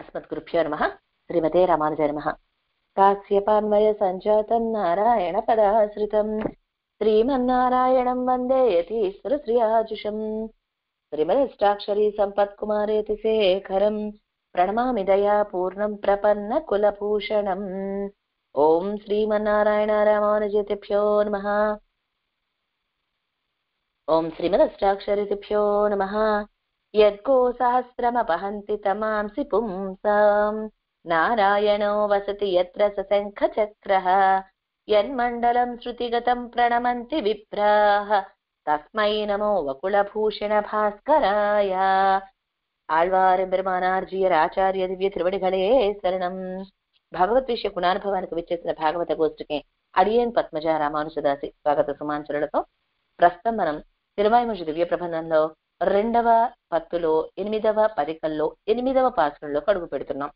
అస్మద్గురుభ్యో నమ శ్రీమతే రామానుజ నమ కాశ్యపాన్వయ సంజాతం నారాయణ పదాశ్రితం శ్రీమన్నారాయణం వందే యతీశ్వర శ్రియాజుషం శ్రీమదష్టాక్షరీ సంపత్కుమారేతి శేఖరం ప్రణమామి దయా పూర్ణం ప్రపన్న కులభూషణం ఓం శ్రీమన్నారాయణ రామానుజతిభ్యో నమ ఓం శ్రీమదష్టాక్షరితిభ్యో నమ యద్గో సహస్రమపహంతి తమాంసి పుంసాం నారాయణో వసతి యత్ర సశంఖ చక్రః యన్మండలం శృతిగతం ప్రణమంతి విప్రాః తస్మై నమో వకుళభూషణ భాస్కరాయ ఆళ్వారం పెరుమానార్జీయర్ ఆచార్య దివ్య తిరువడిகளே శరణం భగవత్ విషయ గుణానుభవానికి విచ్చేసిన భాగవత గోష్ఠికి అడియన్ పద్మజ రామానుజదాసి స్వాగత సుమాంచరులతో ప్రస్తుతం మనం తిరువాయిముషి దివ్య ప్రబంధంలో రెండవ పత్తులో ఎనిమిదవ పదికల్లో ఎనిమిదవ పాసనంలో కడుగు పెడుతున్నాం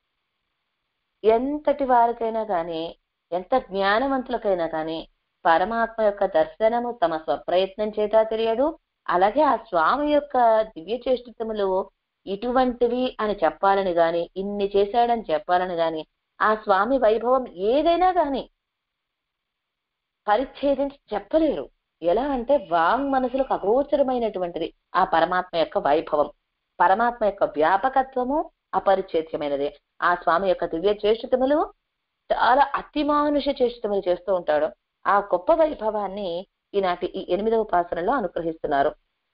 ఎంతటి వారికైనా కానీ ఎంత జ్ఞానవంతులకైనా కానీ పరమాత్మ యొక్క దర్శనము తమ స్వప్రయత్నం చేత తెలియదు అలాగే ఆ స్వామి యొక్క దివ్య చేష్టితములు ఇటువంటివి అని చెప్పాలని గాని ఇన్ని చేశాడని చెప్పాలని గాని ఆ స్వామి వైభవం ఏదైనా గాని పరిచ్ఛేదించి చెప్పలేరు ఎలా అంటే వాంగ్ మనసులకు అగోచరమైనటువంటిది ఆ పరమాత్మ యొక్క వైభవం పరమాత్మ యొక్క వ్యాపకత్వము అపరిచ్ఛేద్యమైనది ఆ స్వామి యొక్క దివ్య చేష్టితములు చాలా అతిమానుష చేష్టితములు చేస్తూ ఉంటాడు ఆ గొప్ప వైభవాన్ని ఈనాటి ఈ ఎనిమిదవ పాసనలో అనుగ్రహిస్తున్నారు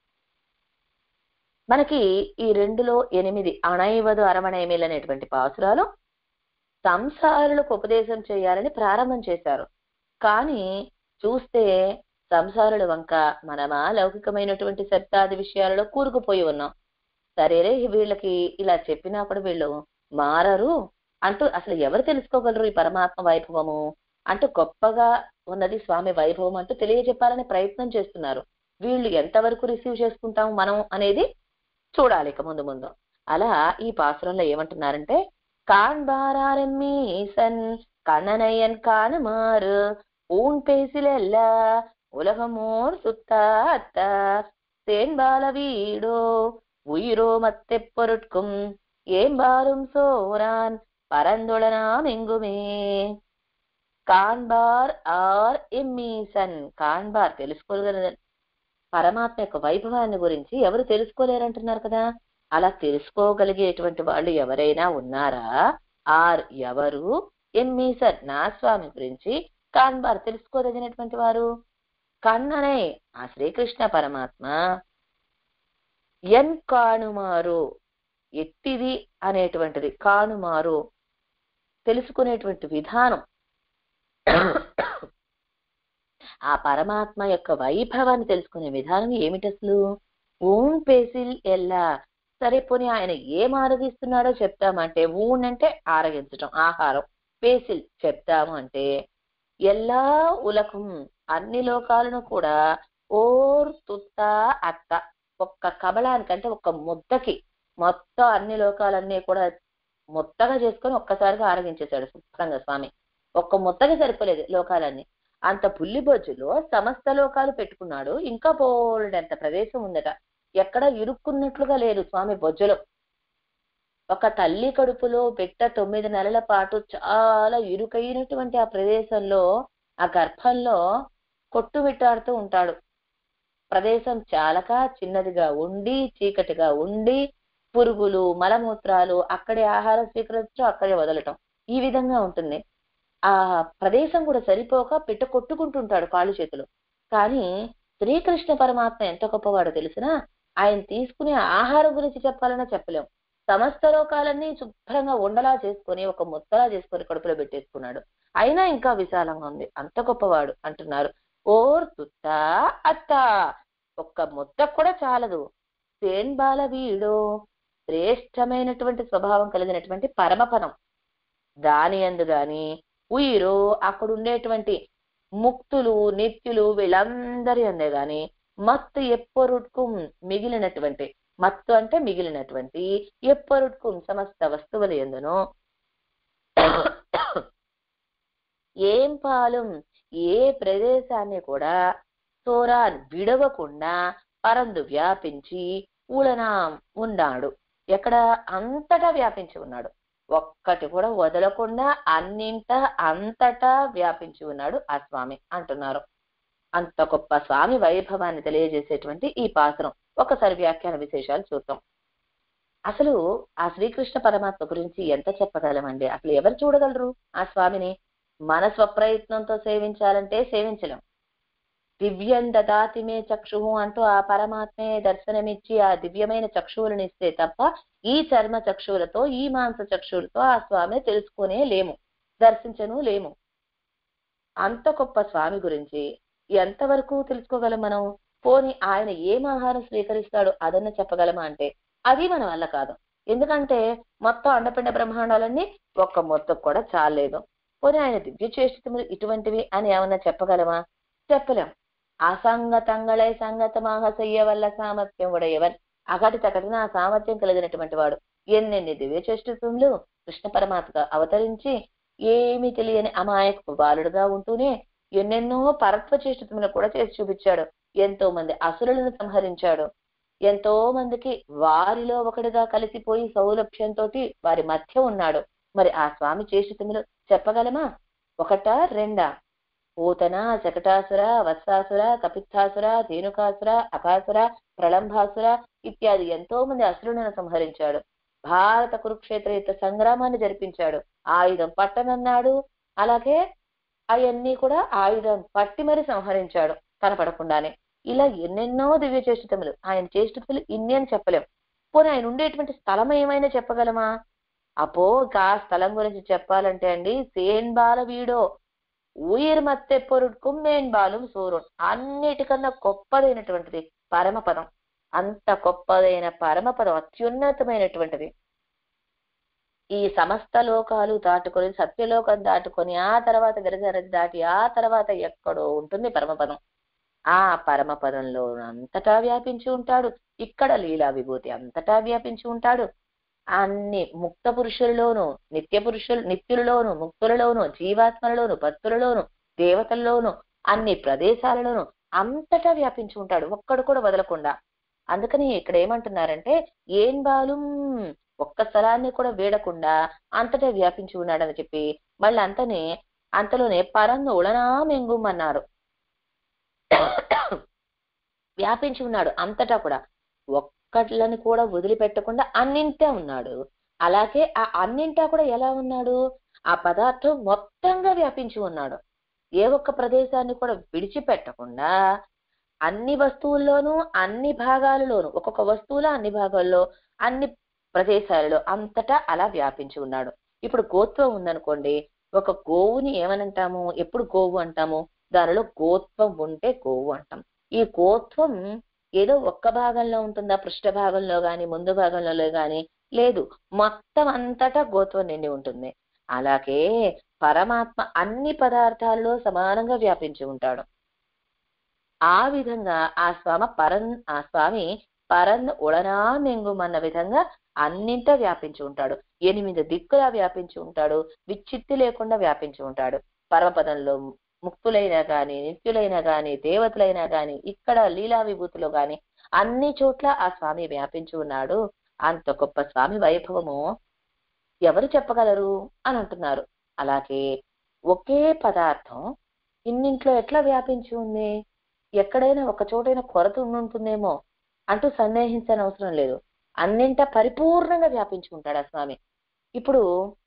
మనకి ఈ రెండులో ఎనిమిది అణైవదు అరవణైమేలు అనేటువంటి పాసురాలు సంసారులకు ఉపదేశం చేయాలని ప్రారంభం చేశారు కానీ చూస్తే సంసారుల వంక మనమా లౌకికమైనటువంటి శబ్దాది విషయాలలో కూరుకుపోయి ఉన్నాం సరేరే వీళ్ళకి ఇలా చెప్పినప్పుడు వీళ్ళు మారరు అంటూ అసలు ఎవరు తెలుసుకోగలరు ఈ పరమాత్మ వైభవము అంటూ గొప్పగా ఉన్నది స్వామి వైభవం అంటూ తెలియజెప్పాలని ప్రయత్నం చేస్తున్నారు వీళ్ళు ఎంతవరకు రిసీవ్ చేసుకుంటాం మనం అనేది చూడాలి ఇక ముందు ముందు అలా ఈ పాసురంలో ఏమంటున్నారంటే காண்பாரம்மீசன் கண்ணனையன் காணுமாறு ஊன் பேசிலெல்ல உலகமோர் சுத்தாத்த தேன்பால வீடோ உயிரோ மத்தை பொருட்கும் ஏம்பாரும் சோரான் பரந்துளனாம் எங்குமே కాన్బార్ ఆర్ ఎమ్మీసన్ కాన్బార్ తెలుసుకోగల పరమాత్మ యొక్క వైభవాన్ని గురించి ఎవరు తెలుసుకోలేరంటున్నారు కదా అలా తెలుసుకోగలిగేటువంటి వాళ్ళు ఎవరైనా ఉన్నారా ఆర్ ఎవరు ఎమ్మీసన్ నా స్వామి గురించి కాన్బార్ తెలుసుకోదగినటువంటి వారు కన్ననే ఆ శ్రీకృష్ణ పరమాత్మ ఎన్ కానుమారు ఎట్టిది అనేటువంటిది కానుమారు తెలుసుకునేటువంటి విధానం ఆ పరమాత్మ యొక్క వైభవాన్ని తెలుసుకునే విధానం ఏమిటి అసలు ఊన్ పేసిల్ ఎల్లా సరే పోనీ ఆయన ఏం ఆరగిస్తున్నాడో చెప్తామంటే ఊన్ అంటే ఆరగించటం ఆహారం పేసిల్ చెప్తాము అంటే ఎల్లా ఉలకం అన్ని లోకాలను కూడా ఓర్ తుత్త అత్త ఒక్క కబళానికంటే ఒక్క ముద్దకి మొత్తం అన్ని లోకాలన్నీ కూడా ముద్దగా చేసుకొని ఒక్కసారిగా ఆరగించేశాడు శుభ్రంగా స్వామి ఒక్క ముద్దగా సరిపోలేదు లోకాలన్నీ అంత పుల్లి బొజ్జులో సమస్త లోకాలు పెట్టుకున్నాడు ఇంకా బోల్డంత ప్రదేశం ఉందట ఎక్కడ ఇరుక్కున్నట్లుగా లేదు స్వామి బొజ్జులో ఒక తల్లి కడుపులో బిడ్డ తొమ్మిది నెలల పాటు చాలా ఇరుకైనటువంటి ఆ ప్రదేశంలో ఆ గర్భంలో కొట్టుమిట్టాడుతూ ఉంటాడు ప్రదేశం చాలక చిన్నదిగా ఉండి చీకటిగా ఉండి పురుగులు మలమూత్రాలు అక్కడే ఆహారం స్వీకరించడం అక్కడే వదలటం ఈ విధంగా ఉంటుంది ఆ ప్రదేశం కూడా సరిపోక పిట్ట కొట్టుకుంటుంటాడు కాళ్ళు చేతులు కానీ శ్రీకృష్ణ పరమాత్మ ఎంత గొప్పవాడో తెలిసినా ఆయన తీసుకునే ఆహారం గురించి చెప్పాలన్నా చెప్పలేం సమస్త లోకాలన్నీ శుభ్రంగా ఉండలా చేసుకొని ఒక ముద్దలా చేసుకొని కడుపులో పెట్టేసుకున్నాడు అయినా ఇంకా విశాలంగా ఉంది అంత గొప్పవాడు అంటున్నారు ఓర్ తుత్త అత్త ఒక్క ముద్ద కూడా చాలదు సేన్బాల వీడో శ్రేష్టమైనటువంటి స్వభావం కలిగినటువంటి పరమపదం దాని అందు గాని ఉయిరో అక్కడ ఉండేటువంటి ముక్తులు నిత్యులు వీళ్ళందరి అందే గాని మత్తు ఎప్పొరుట్కు మిగిలినటువంటి మత్తు అంటే మిగిలినటువంటి ఎప్పొరుట్కు సమస్త వస్తువులు ఎందును ఏం పాలం ఏ ప్రదేశాన్ని కూడా సోరాన్ విడవకుండా పరందు వ్యాపించి ఉళనా ఉన్నాడు ఎక్కడ అంతటా వ్యాపించి ఉన్నాడు ఒక్కటి కూడా వదలకుండా అన్నింట అంతటా వ్యాపించి ఉన్నాడు ఆ స్వామి అంటున్నారు అంత గొప్ప స్వామి వైభవాన్ని తెలియజేసేటువంటి ఈ పాత్రం ఒకసారి వ్యాఖ్యాన విశేషాలు చూద్దాం అసలు ఆ శ్రీకృష్ణ పరమాత్మ గురించి ఎంత చెప్పగలమండి అసలు ఎవరు చూడగలరు ఆ స్వామిని మన స్వప్రయత్నంతో సేవించాలంటే సేవించలేం దివ్యం దదాతి మే చక్షు అంటూ ఆ పరమాత్మే దర్శనమిచ్చి ఆ దివ్యమైన చక్షువులను ఇస్తే తప్ప ఈ చర్మ చక్షువులతో ఈ మాంస చక్షువులతో ఆ స్వామిని తెలుసుకునే లేము దర్శించను లేము అంత గొప్ప స్వామి గురించి ఎంతవరకు తెలుసుకోగలం మనం పోని ఆయన ఏం ఆహారం స్వీకరిస్తాడో అదన్న చెప్పగలమా అంటే అది మన వల్ల కాదు ఎందుకంటే మొత్తం అండపిండ బ్రహ్మాండాలన్నీ ఒక్క మొత్తం కూడా చాలేదు పోనీ ఆయన దివ్య చేష్టములు ఇటువంటివి అని ఏమన్నా చెప్పగలమా చెప్పలేం అసంగతంగళై సంగతమాహ చెయ్య వల్ల సామర్థ్యం ఉడయవన్ అగటి తగటిన ఆ సామర్థ్యం కలిగినటువంటి వాడు ఎన్నెన్ని దివ్య చేష్టములు కృష్ణ పరమాత్మగా అవతరించి ఏమీ తెలియని అమాయకపు బాలుడుగా ఉంటూనే ఎన్నెన్నో పరత్వ చేష్టములు కూడా చేసి చూపించాడు ఎంతో మంది అసురులను సంహరించాడు ఎంతో మందికి వారిలో ఒకటిగా కలిసిపోయి సౌలభ్యంతో వారి మధ్య ఉన్నాడు మరి ఆ స్వామి చేష్టములు చెప్పగలమా ఒకటా రెండా పూతన శకటాసుర వత్సాసుర కపిత్తాసుర ధేనుకాసుర అకాసుర ప్రళంభాసుర ఇత్యాది ఎంతో మంది అసురులను సంహరించాడు భారత కురుక్షేత్ర యుద్ధ సంగ్రామాన్ని జరిపించాడు ఆయుధం పట్టనన్నాడు అలాగే అవన్నీ కూడా ఆయుధం పట్టి మరి సంహరించాడు కనపడకుండానే ఇలా ఎన్నెన్నో దివ్య చేష్టములు ఆయన చేష్టములు ఇన్ని అని చెప్పలేం పోనీ ఆయన ఉండేటువంటి స్థలం ఏమైనా చెప్పగలమా అపో ఆ స్థలం గురించి చెప్పాలంటే అండి సేన్బాల వీడో ఊయిర్ మత్తె పొరుడుకుం మేన్బాలు సూర్యుడు అన్నిటికన్నా గొప్పదైనటువంటిది పరమపదం అంత గొప్పదైన పరమపదం అత్యున్నతమైనటువంటిది ఈ సమస్త లోకాలు దాటుకొని సత్యలోకం దాటుకొని ఆ తర్వాత గిరిజరది దాటి ఆ తర్వాత ఎక్కడో ఉంటుంది పరమపదం ఆ పరమపదంలో అంతటా వ్యాపించి ఉంటాడు ఇక్కడ లీలా విభూతి అంతటా వ్యాపించి ఉంటాడు అన్ని ముక్త పురుషులలోను నిత్య పురుషులు నిత్యులలోను ముక్తులలోను జీవాత్మలలోను భక్తులలోను దేవతల్లోను అన్ని ప్రదేశాలలోను అంతటా వ్యాపించి ఉంటాడు ఒక్కడు కూడా వదలకుండా అందుకని ఇక్కడ ఏమంటున్నారంటే ఏం బాలు ఒక్క స్థలాన్ని కూడా వీడకుండా అంతటా వ్యాపించి ఉన్నాడని చెప్పి మళ్ళీ అంతనే అంతలోనే పరంగు ఉళనా మెంగుమన్నారు వ్యాపించి ఉన్నాడు అంతటా కూడా ఒక్కట్లను కూడా వదిలిపెట్టకుండా అన్నింటా ఉన్నాడు అలాగే ఆ అన్నింటా కూడా ఎలా ఉన్నాడు ఆ పదార్థం మొత్తంగా వ్యాపించి ఉన్నాడు ఏ ఒక్క ప్రదేశాన్ని కూడా విడిచిపెట్టకుండా అన్ని వస్తువుల్లోనూ అన్ని భాగాలలోనూ ఒక్కొక్క వస్తువులో అన్ని భాగాల్లో అన్ని ప్రదేశాలలో అంతటా అలా వ్యాపించి ఉన్నాడు ఇప్పుడు గోత్వం ఉందనుకోండి ఒక గోవుని ఏమనంటాము ఎప్పుడు గోవు అంటాము దానిలో గోత్వం ఉంటే గోవు అంటాం ఈ గోత్వం ఏదో ఒక్క భాగంలో ఉంటుందా పృష్ఠ భాగంలో గాని ముందు భాగంలో గాని లేదు మొత్తం అంతటా గోత్వం నిండి ఉంటుంది అలాగే పరమాత్మ అన్ని పదార్థాల్లో సమానంగా వ్యాపించి ఉంటాడు ఆ విధంగా ఆ స్వామి పరన్ ఆ స్వామి పరన్ ఉడనా మెంగుమన్న విధంగా అన్నింటా వ్యాపించి ఉంటాడు ఎనిమిది దిక్కులా వ్యాపించి ఉంటాడు విచ్చిత్తి లేకుండా వ్యాపించి ఉంటాడు పరమపదంలో ముక్తులైనా గాని నిత్యులైనా గాని దేవతలైనా గాని ఇక్కడ లీలా విభూతిలో గాని అన్ని చోట్ల ఆ స్వామి వ్యాపించి ఉన్నాడు అంత గొప్ప స్వామి వైభవము ఎవరు చెప్పగలరు అని అంటున్నారు అలాగే ఒకే పదార్థం ఇన్నింట్లో ఎట్లా వ్యాపించి ఉంది ఎక్కడైనా ఒక చోటైనా కొరత ఉంటుందేమో అంటూ సందేహించని అవసరం లేదు అన్నింట పరిపూర్ణంగా వ్యాపించి ఉంటాడు ఆ స్వామి ఇప్పుడు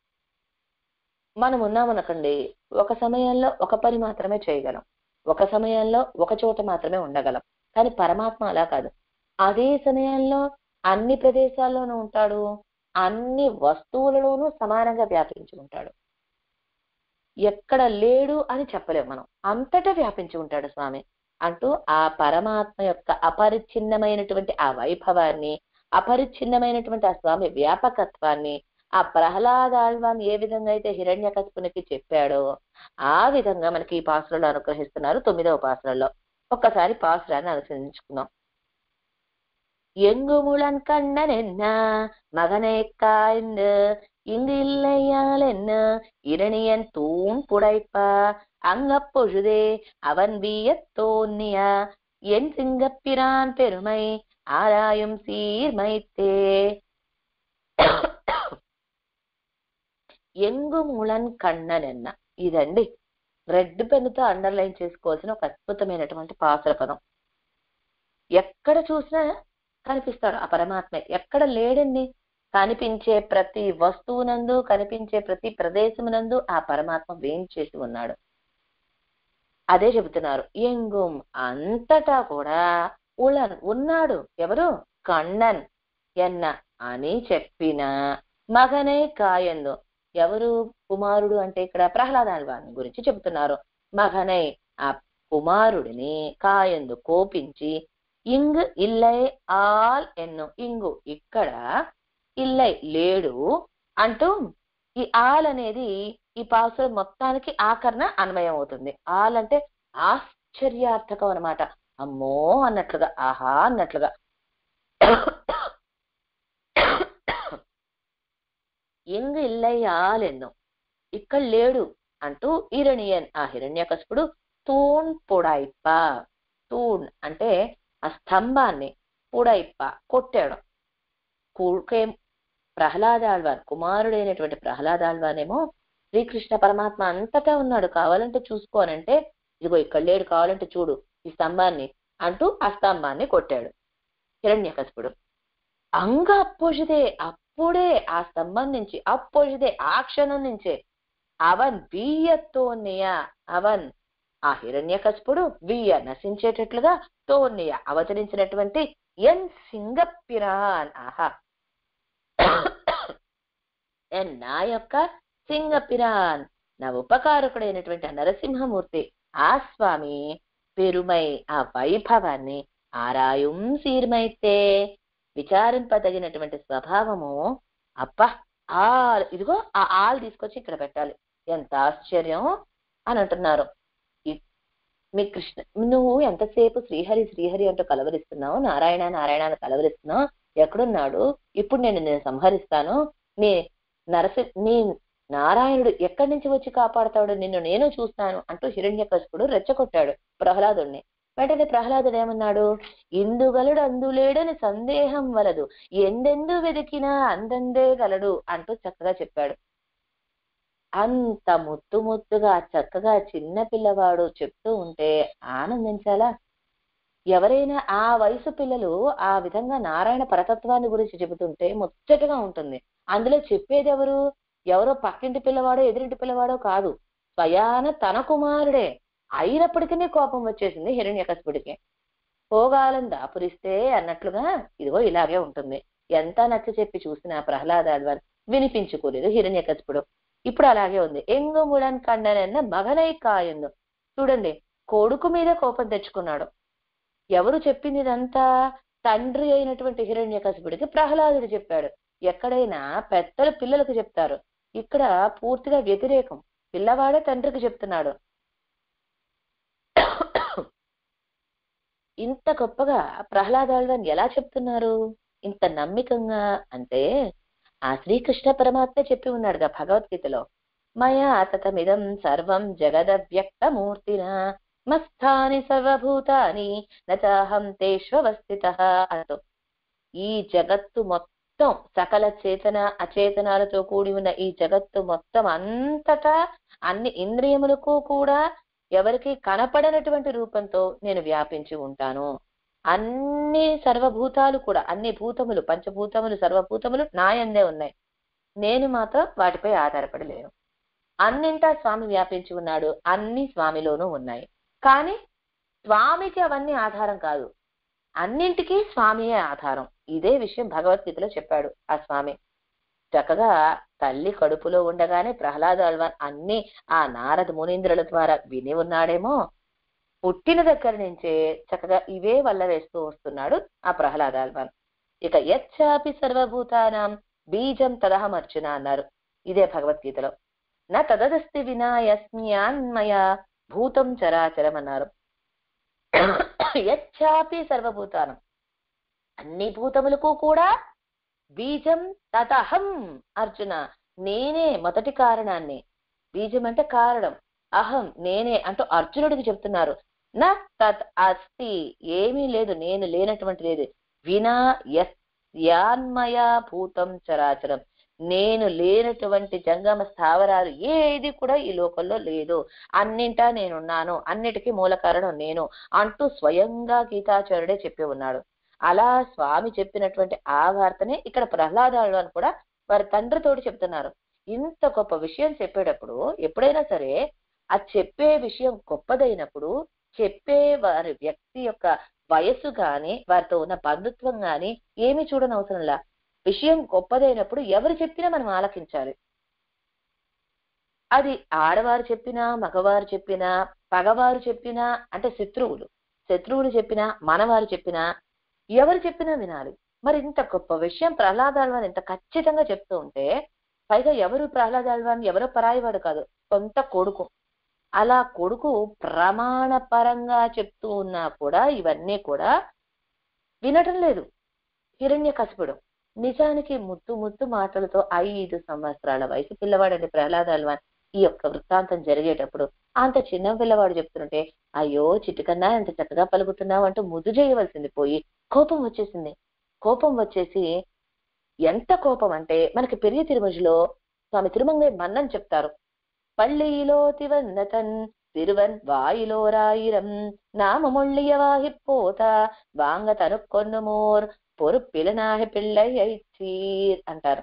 మనం ఉన్నామనకండి ఒక సమయంలో ఒక పని మాత్రమే చేయగలం ఒక సమయంలో ఒక చోట మాత్రమే ఉండగలం కానీ పరమాత్మ అలా కాదు అదే సమయంలో అన్ని ప్రదేశాల్లోనూ ఉంటాడు అన్ని వస్తువులలోనూ సమానంగా వ్యాపించి ఉంటాడు ఎక్కడ లేడు అని చెప్పలేము మనం అంతటా వ్యాపించి ఉంటాడు స్వామి అంటూ ఆ పరమాత్మ యొక్క అపరిచ్ఛిన్నమైనటువంటి ఆ వైభవాన్ని అపరిచ్ఛిన్నమైనటువంటి ఆ స్వామి వ్యాపకత్వాన్ని ఆ ప్రహ్లాదాళ్వాన్ ఏ విధంగా అయితే హిరణ్య కశిపునికి చెప్పాడో ఆ విధంగా మనకి ఈ పాసులలో అనుగ్రహిస్తున్నారు తొమ్మిదవ పాసులలో ఒక్కసారి పాసురాన్ని అనుసరించుకుందాం எங்குமுளன் கண்ணன் என்ன மகனை காய்ந்து இங்கு இல்லையால் என்ன இரணியன் தூண் புடைப்ப அங்கப்பொழுதே அவன் வியத் தோன்னிய என் சிங்கப்பிரான் பெருமை ஆராயும் சீர்மைத்தே ఎంగుముళన్ కన్ననెన్న ఇదండి రెడ్ పెన్నుతో అండర్లైన్ చేసుకోవాల్సిన ఒక అద్భుతమైనటువంటి పాసుర పదం ఎక్కడ చూసినా కనిపిస్తాడు ఆ పరమాత్మ ఎక్కడ లేడండి కనిపించే ప్రతి వస్తువునందు కనిపించే ప్రతి ప్రదేశమునందు ఆ పరమాత్మ వేంచేసి ఉన్నాడు అదే చెబుతున్నారు ఎంగుం అంతటా కూడా ఉళన్ ఉన్నాడు ఎవరు కണ്ണన్ ఎన్న అని చెప్పిన మగనే కాయందు ఎవరు కుమారుడు అంటే ఇక్కడ ప్రహ్లాదాల్వాని గురించి చెబుతున్నారు మగనై ఆ కుమారుడిని కాయందు కోపించి ఇంగ్ ఇల్లై ఆల్ ఎన్ను ఇంగు ఇక్కడ ఇల్లై లేడు అంటూ ఈ ఆల్ అనేది ఈ పాసురం మొత్తానికి ఆకరణ అన్వయం అవుతుంది ఆల్ అంటే ఆశ్చర్యార్థకం అన్నమాట అమ్మో అన్నట్లుగా ఆహా అన్నట్లుగా ఇంగ్ ఇల్లై ఆల్ ఎన్ను ఇక్కడ లేడు అంటూ ఇరణియన్ ఆ హిరణ్యకశపుడు తూణ్ పొడాయిప్ప తూణ్ అంటే ఆ స్తంభాన్ని పొడాయిప్ప కొట్టాడు కూకే ప్రహ్లాదాళ్వాన్ కుమారుడైనటువంటి ప్రహ్లాదాళ్వానేమో శ్రీకృష్ణ పరమాత్మ అంతటా ఉన్నాడు కావాలంటే చూసుకోనంటే ఇదిగో ఇక్కడ లేడు కావాలంటే చూడు ఈ స్తంభాన్ని అంటూ ఆ స్తంభాన్ని కొట్టాడు హిరణ్యకశపుడు అంగ అప్పొజిదే అప్పుడే ఆ స్తంభం నుంచి అప్పొజిదే ఆ క్షణం నుంచే అవన్ వీయతోన్నియ అవన్ ఆ హిరణ్యకశపుడు వీయ నశించేటట్లుగా తోన్నియ అవతరించినటువంటి ఎన్ సింగపిరాన్ ఆహా ఎన్ నా యొక్క సింగపిరాన్ నా ఉపకారకుడైనటువంటి ఆ నరసింహమూర్తి ఆ స్వామి పెరుమై ఆ వైభవాన్ని ఆరాయుం సీర్మైతే విచారింపదగినటువంటి స్వభావము అప్ప ఆల్ ఇదిగో ఆ ఆల్ తీసుకొచ్చి ఇక్కడ పెట్టాలి ఎంత ఆశ్చర్యం అని అంటున్నారు ఈ- మీ కృష్ణ నువ్వు ఎంతసేపు శ్రీహరి శ్రీహరి అంటూ కలవరిస్తున్నావు నారాయణ నారాయణ అని కలవరిస్తున్నావు ఎక్కడున్నాడు ఇప్పుడు నేను నేను సంహరిస్తాను నీ నరసి నీ నారాయణుడు ఎక్కడి నుంచి వచ్చి కాపాడతాడు నిన్ను నేను చూస్తాను అంటూ హిరణ్యకశిపుడు రెచ్చగొట్టాడు ప్రహ్లాదుణ్ణి వెంటనే ప్రహ్లాదుడు ఏమన్నాడు ఇందుగలడు అందులేడని సందేహం వలదు ఎందెందు వెతికినా అందందే గలడు అంటూ చక్కగా చెప్పాడు అంత ముత్తు ముత్తుగా చక్కగా చిన్న పిల్లవాడు చెప్తూ ఉంటే ఆనందించాలా ఎవరైనా ఆ వయసు పిల్లలు ఆ విధంగా నారాయణ పరతత్వాన్ని గురించి చెబుతుంటే ముచ్చటగా ఉంటుంది అందులో చెప్పేది ఎవరు ఎవరో పక్కింటి పిల్లవాడో ఎదురింటి పిల్లవాడో కాదు స్వయాన తన కుమారుడే అయినప్పటికీ కోపం వచ్చేసింది హిరణ్యకశిపుడికి పోగాలం దాపురిస్తే అన్నట్లుగా ఇదిగో ఇలాగే ఉంటుంది ఎంత నచ్చ చెప్పి చూసిన ప్రహ్లాదాద్వాన్ వినిపించుకోలేదు హిరణ్యకశిపుడు ఇప్పుడు అలాగే ఉంది ఎంగుముడన్ కండనన్న మగనై కాయందు చూడండి కొడుకు మీద కోపం తెచ్చుకున్నాడు ఎవరు చెప్పింది ఇదంతా తండ్రి అయినటువంటి హిరణ్యకశిపుడికి ప్రహ్లాదుడు చెప్పాడు ఎక్కడైనా పెద్దలు పిల్లలకు చెప్తారు ఇక్కడ పూర్తిగా వ్యతిరేకం పిల్లవాడే తండ్రికి చెప్తున్నాడు ఇంత గొప్పగా ప్రహ్లాదాల్వాన్ ఎలా చెప్తున్నారు ఇంత నమ్మికంగా అంటే ఆ శ్రీకృష్ణ పరమాత్మ చెప్పి ఉన్నాడుగా భగవద్గీతలో మయా తతమిదం సర్వం జగదవ్యక్తమూర్తిన మస్థాని సర్వభూతాని నచాహం తేష్వస్థిత అంటూ ఈ జగత్తు మొత్తం సకల చేతన అచేతనాలతో కూడి ఉన్న ఈ జగత్తు మొత్తం అంతటా అన్ని ఇంద్రియములకు కూడా ఎవరికి కనపడనటువంటి రూపంతో నేను వ్యాపించి ఉంటాను అన్ని సర్వభూతాలు కూడా అన్ని భూతములు పంచభూతములు సర్వభూతములు నాయందే ఉన్నాయి నేను మాత్రం వాటిపై ఆధారపడి లేను అన్నింటా స్వామి వ్యాపించి ఉన్నాడు అన్ని స్వామిలోనూ ఉన్నాయి కానీ స్వామికి అవన్నీ ఆధారం కాదు అన్నింటికీ స్వామియే ఆధారం ఇదే విషయం భగవద్గీతలో చెప్పాడు ఆ స్వామి చక్కగా తల్లి కడుపులో ఉండగానే ప్రహ్లాద అల్వాన్ అన్ని ఆ నారద మునీంద్రుల ద్వారా విని ఉన్నాడేమో పుట్టిన దగ్గర నుంచే చక్కగా ఇవే వల్ల వేస్తూ వస్తున్నాడు ఆ ప్రహ్లాద అల్వాన్ ఇక యచ్చాపి సర్వభూతానాం బీజం తదహమర్చున అన్నారు ఇదే భగవద్గీతలో నా తదదస్తి వినా యస్మ్యాన్మయ భూతం చరాచరం అన్నారు యచ్చాపి సర్వభూతానం అన్ని భూతములకు కూడా బీజం తతహం అర్జున నేనే మొదటి కారణాన్ని బీజం అంటే కారణం అహం నేనే అంటూ అర్జునుడికి చెప్తున్నారు నా తత్ అస్తి ఏమీ లేదు నేను లేనటువంటి లేదు వినా యస్ యస్యాన్మయా భూతం చరాచరం నేను లేనటువంటి జంగమ స్థావరాలు ఏది కూడా ఈ లోకంలో లేదు అన్నింటా నేనున్నాను అన్నిటికీ మూల కారణం నేను అంటూ స్వయంగా గీతాచార్యుడే చెప్పి ఉన్నాడు అలా స్వామి చెప్పినటువంటి ఆ వార్తనే ఇక్కడ ప్రహ్లాదాలు అని కూడా వారి తండ్రితోటి చెప్తున్నారు ఇంత గొప్ప విషయం చెప్పేటప్పుడు ఎప్పుడైనా సరే ఆ చెప్పే విషయం గొప్పదైనప్పుడు చెప్పే వారి వ్యక్తి యొక్క వయస్సు గాని వారితో ఉన్న బంధుత్వం గాని ఏమి చూడనవసరంలా విషయం గొప్పదైనప్పుడు ఎవరు చెప్పినా మనం ఆలకించాలి అది ఆడవారు చెప్పినా మగవారు చెప్పినా పగవారు చెప్పినా అంటే శత్రువులు శత్రువులు చెప్పినా మనవారు చెప్పినా ఎవరు చెప్పినా వినాలి మరి ఇంత గొప్ప విషయం ప్రహ్లాదాల్వాన్ ఇంత ఖచ్చితంగా చెప్తూ ఉంటే పైగా ఎవరు ప్రహ్లాదాల్వాన్ ఎవరో పరాయివాడు కాదు సొంత కొడుకు అలా కొడుకు ప్రమాణపరంగా చెప్తూ ఉన్నా కూడా ఇవన్నీ కూడా వినటం లేదు హిరణ్య కసిపుడు నిజానికి ముద్దు ముద్దు మాటలతో ఐదు సంవత్సరాల వయసు పిల్లవాడండి ప్రహ్లాదాల్వాన్ ఈ యొక్క వృత్తాంతం జరిగేటప్పుడు అంత చిన్న పిల్లవాడు చెప్తుంటే అయ్యో చిట్టుకన్నా ఎంత చక్కగా పలుకుతున్నావు అంటూ ముద్దు చేయవలసింది పోయి కోపం వచ్చేసింది కోపం వచ్చేసి ఎంత కోపం అంటే మనకి పెరిగి తిరుమజలో స్వామి తిరుమంగై మన్నని చెప్తారు పள்ளியிலோ திவந்ததன் திருவன் வாயிலோராயிரம் நாமமொள்ளியவாகி போதா வாங்க తనుకొన్నుమోర్ పొరుప్పిలనాహి పిళ్ళై చీర్ అంటారు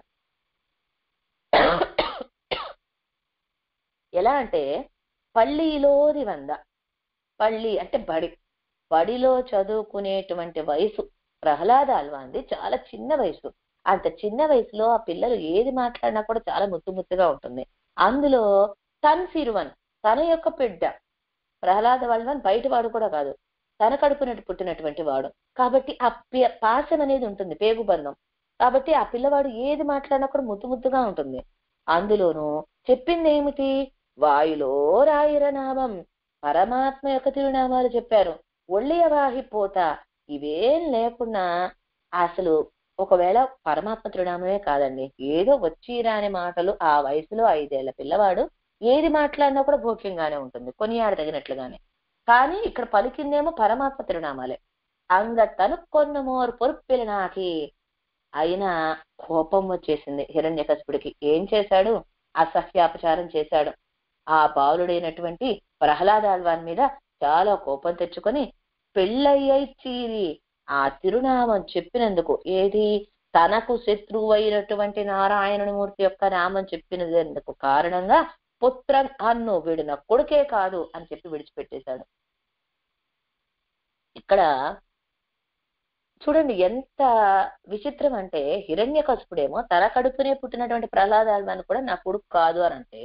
ఎలా అంటే పள்ளிలోది వంద పళ్ళి అంటే బడి బడిలో చదువుకునేటువంటి వయసు ప్రహ్లాద అల్వాంది చాలా చిన్న వయసు అంత చిన్న వయసులో ఆ పిల్లలు ఏది మాట్లాడినా కూడా చాలా ముత్తు ముత్తుగా ఉంటుంది అందులో తన్ సిరువన్ తన యొక్క బిడ్డ ప్రహ్లాద అల్వాన్ బయట వాడు కూడా కాదు తన కడుపునట్టు పుట్టినటువంటి వాడు కాబట్టి ఆ పి- పాశం అనేది ఉంటుంది పేగుబంధం కాబట్టి ఆ పిల్లవాడు ఏది మాట్లాడినా కూడా ముద్దు ముద్దుగా ఉంటుంది అందులోనూ చెప్పింది ఏమిటి వాయులో రాయిర నామం పరమాత్మ యొక్క తిరునామాలు చెప్పారు ఒళ్ళియవాహి పోత ఇవేం లేకున్నా అసలు ఒకవేళ పరమాత్మ తిరునామమే కాదండి ఏదో వచ్చి రాని మాటలు ఆ వయసులో ఐదేళ్ల పిల్లవాడు ఏది మాట్లాడినా కూడా భోగ్యంగానే ఉంటుంది కొనియాడదగినట్లుగానే కానీ ఇక్కడ పలికిందేమో పరమాత్మ తిరునామాలే అంగ తనుకొన్న మోరు పొరుప్పిలి నాకి అయినా కోపం వచ్చేసింది హిరణ్యకశిపుడికి ఏం చేశాడు అసహ్యాపచారం చేశాడు ఆ బాలుడైనటువంటి ప్రహ్లాదాల్వాన్ మీద చాలా కోపం తెచ్చుకొని పెళ్ళయ్యై చీరి ఆ తిరునామం చెప్పినందుకు ఏది తనకు శత్రువు అయినటువంటి నారాయణమూర్తి యొక్క నామం చెప్పినందుకు కారణంగా పుత్రన్ అన్ను వీడు నా కొడుకే కాదు అని చెప్పి విడిచిపెట్టేశాడు ఇక్కడ చూడండి ఎంత విచిత్రం అంటే హిరణ్యకశిపుడేమో తన కడుపునే పుట్టినటువంటి ప్రహ్లాదాల్వాన్ కూడా నా కొడుకు కాదు అని అంటే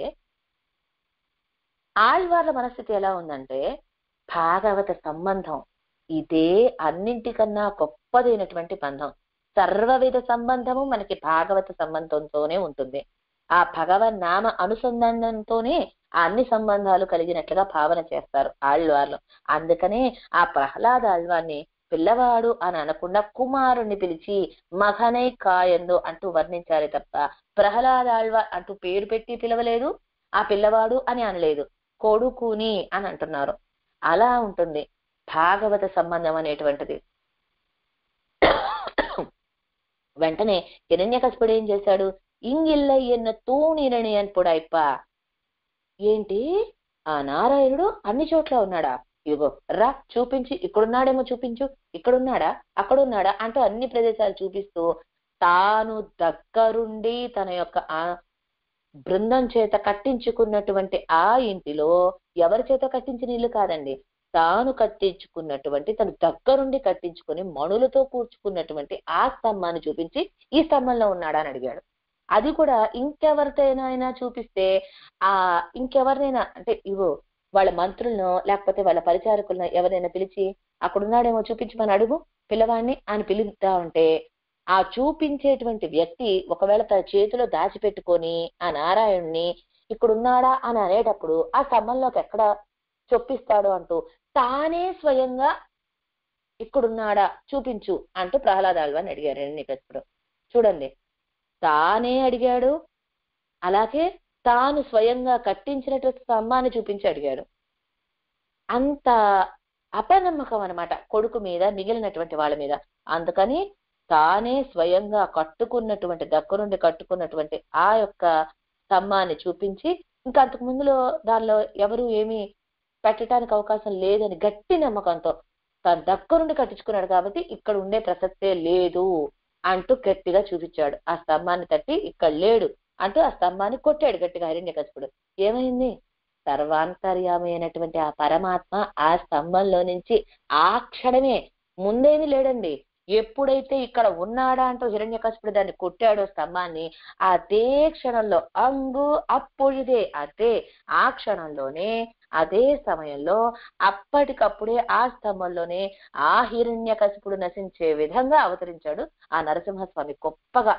ఆళ్వార్ల మనస్థితి ఎలా ఉందంటే భాగవత సంబంధం ఇదే అన్నింటికన్నా గొప్పదైనటువంటి బంధం సర్వవిధ సంబంధము మనకి భాగవత సంబంధంతోనే ఉంటుంది ఆ భగవన్ నామ అనుసంధానంతోనే ఆ అన్ని సంబంధాలు కలిగినట్లుగా భావన చేస్తారు ఆళ్వార్లు అందుకనే ఆ ప్రహ్లాద ఆళ్వాన్ని పిల్లవాడు అని అనకుండా కుమారుణ్ణి పిలిచి మగనై కాయందు అంటూ వర్ణించారు తప్ప ప్రహ్లాద ఆళ్వా అంటూ పేరు పెట్టి పిలవలేదు ఆ పిల్లవాడు అని అనలేదు కొడుకుని అని అంటున్నారు అలా ఉంటుంది భాగవత సంబంధం అనేటువంటిది వెంటనే హిరణ్యకశిపుడు ఏం చేశాడు ఇంగిల్ల ఎన్న తూణిరణి అని పొడాయిప్ప ఏంటి ఆ నారాయణుడు అన్ని చోట్ల ఉన్నాడా ఇదిగో రా చూపించి ఇక్కడున్నాడేమో చూపించు ఇక్కడున్నాడా అక్కడున్నాడా అంటూ అన్ని ప్రదేశాలు చూపిస్తూ తాను దగ్గరుండి తన యొక్క ఆ బృందం చేత కట్టించుకున్నటువంటి ఆ ఇంటిలో ఎవరి చేత కట్టించిన ఇల్లు కాదండి తాను కట్టించుకున్నటువంటి తను దగ్గరుండి కట్టించుకుని మణులతో కూర్చుకున్నటువంటి ఆ స్తంభాన్ని చూపించి ఈ స్తంభంలో ఉన్నాడా అని అడిగాడు అది కూడా ఇంకెవరితోనైనా చూపిస్తే ఆ ఇంకెవరినైనా అంటే ఇవో వాళ్ళ మంత్రులను లేకపోతే వాళ్ళ పరిచారకులను ఎవరైనా పిలిచి అక్కడున్నాడేమో చూపించమని అడుగు పిల్లవాడిని అని పిలుద్దా ఉంటే ఆ చూపించేటువంటి వ్యక్తి ఒకవేళ తన చేతిలో దాచిపెట్టుకొని ఆ నారాయణుణ్ణి ఇక్కడున్నాడా అని అనేటప్పుడు ఆ స్తంభంలోకి ఎక్కడ చొప్పిస్తాడు అంటూ తానే స్వయంగా ఇక్కడున్నాడా చూపించు అంటూ ప్రహ్లాదాల్వాన్ని అడిగారు ఎన్నికప్పుడు చూడండి తానే అడిగాడు అలాగే తాను స్వయంగా కట్టించినటువంటి స్తంభాన్ని చూపించి అడిగాడు అంత అపనమ్మకం అన్నమాట కొడుకు మీద మిగిలినటువంటి వాళ్ళ మీద అందుకని తానే స్వయంగా కట్టుకున్నటువంటి దగ్గరుండి కట్టుకున్నటువంటి ఆ యొక్క స్తంభాన్ని చూపించి ఇంకా అంతకు ముందులో దానిలో ఎవరు ఏమీ పెట్టడానికి అవకాశం లేదని గట్టి నమ్మకంతో తన దగ్గరుండి కట్టించుకున్నాడు కాబట్టి ఇక్కడ ఉండే ప్రసక్తే లేదు అంటూ గట్టిగా చూపించాడు ఆ స్తంభాన్ని తట్టి ఇక్కడ లేడు అంటూ ఆ స్తంభాన్ని కొట్టాడు గట్టిగా హిరణ్యకశిపుడు ఏమైంది సర్వాంతర్యామి అయినటువంటి ఆ పరమాత్మ ఆ స్తంభంలో నుంచి ఆ క్షణమే ముందేమి లేడండి ఎప్పుడైతే ఇక్కడ ఉన్నాడా అంటూ హిరణ్యకశిపుడు దాన్ని కొట్టాడో స్తంభాన్ని అదే క్షణంలో అంగు అప్పుడిదే అదే ఆ క్షణంలోనే అదే సమయంలో అప్పటికప్పుడే ఆ స్తంభంలోనే ఆ హిరణ్యకశిపుడు నశించే విధంగా అవతరించాడు ఆ నరసింహస్వామి గొప్పగా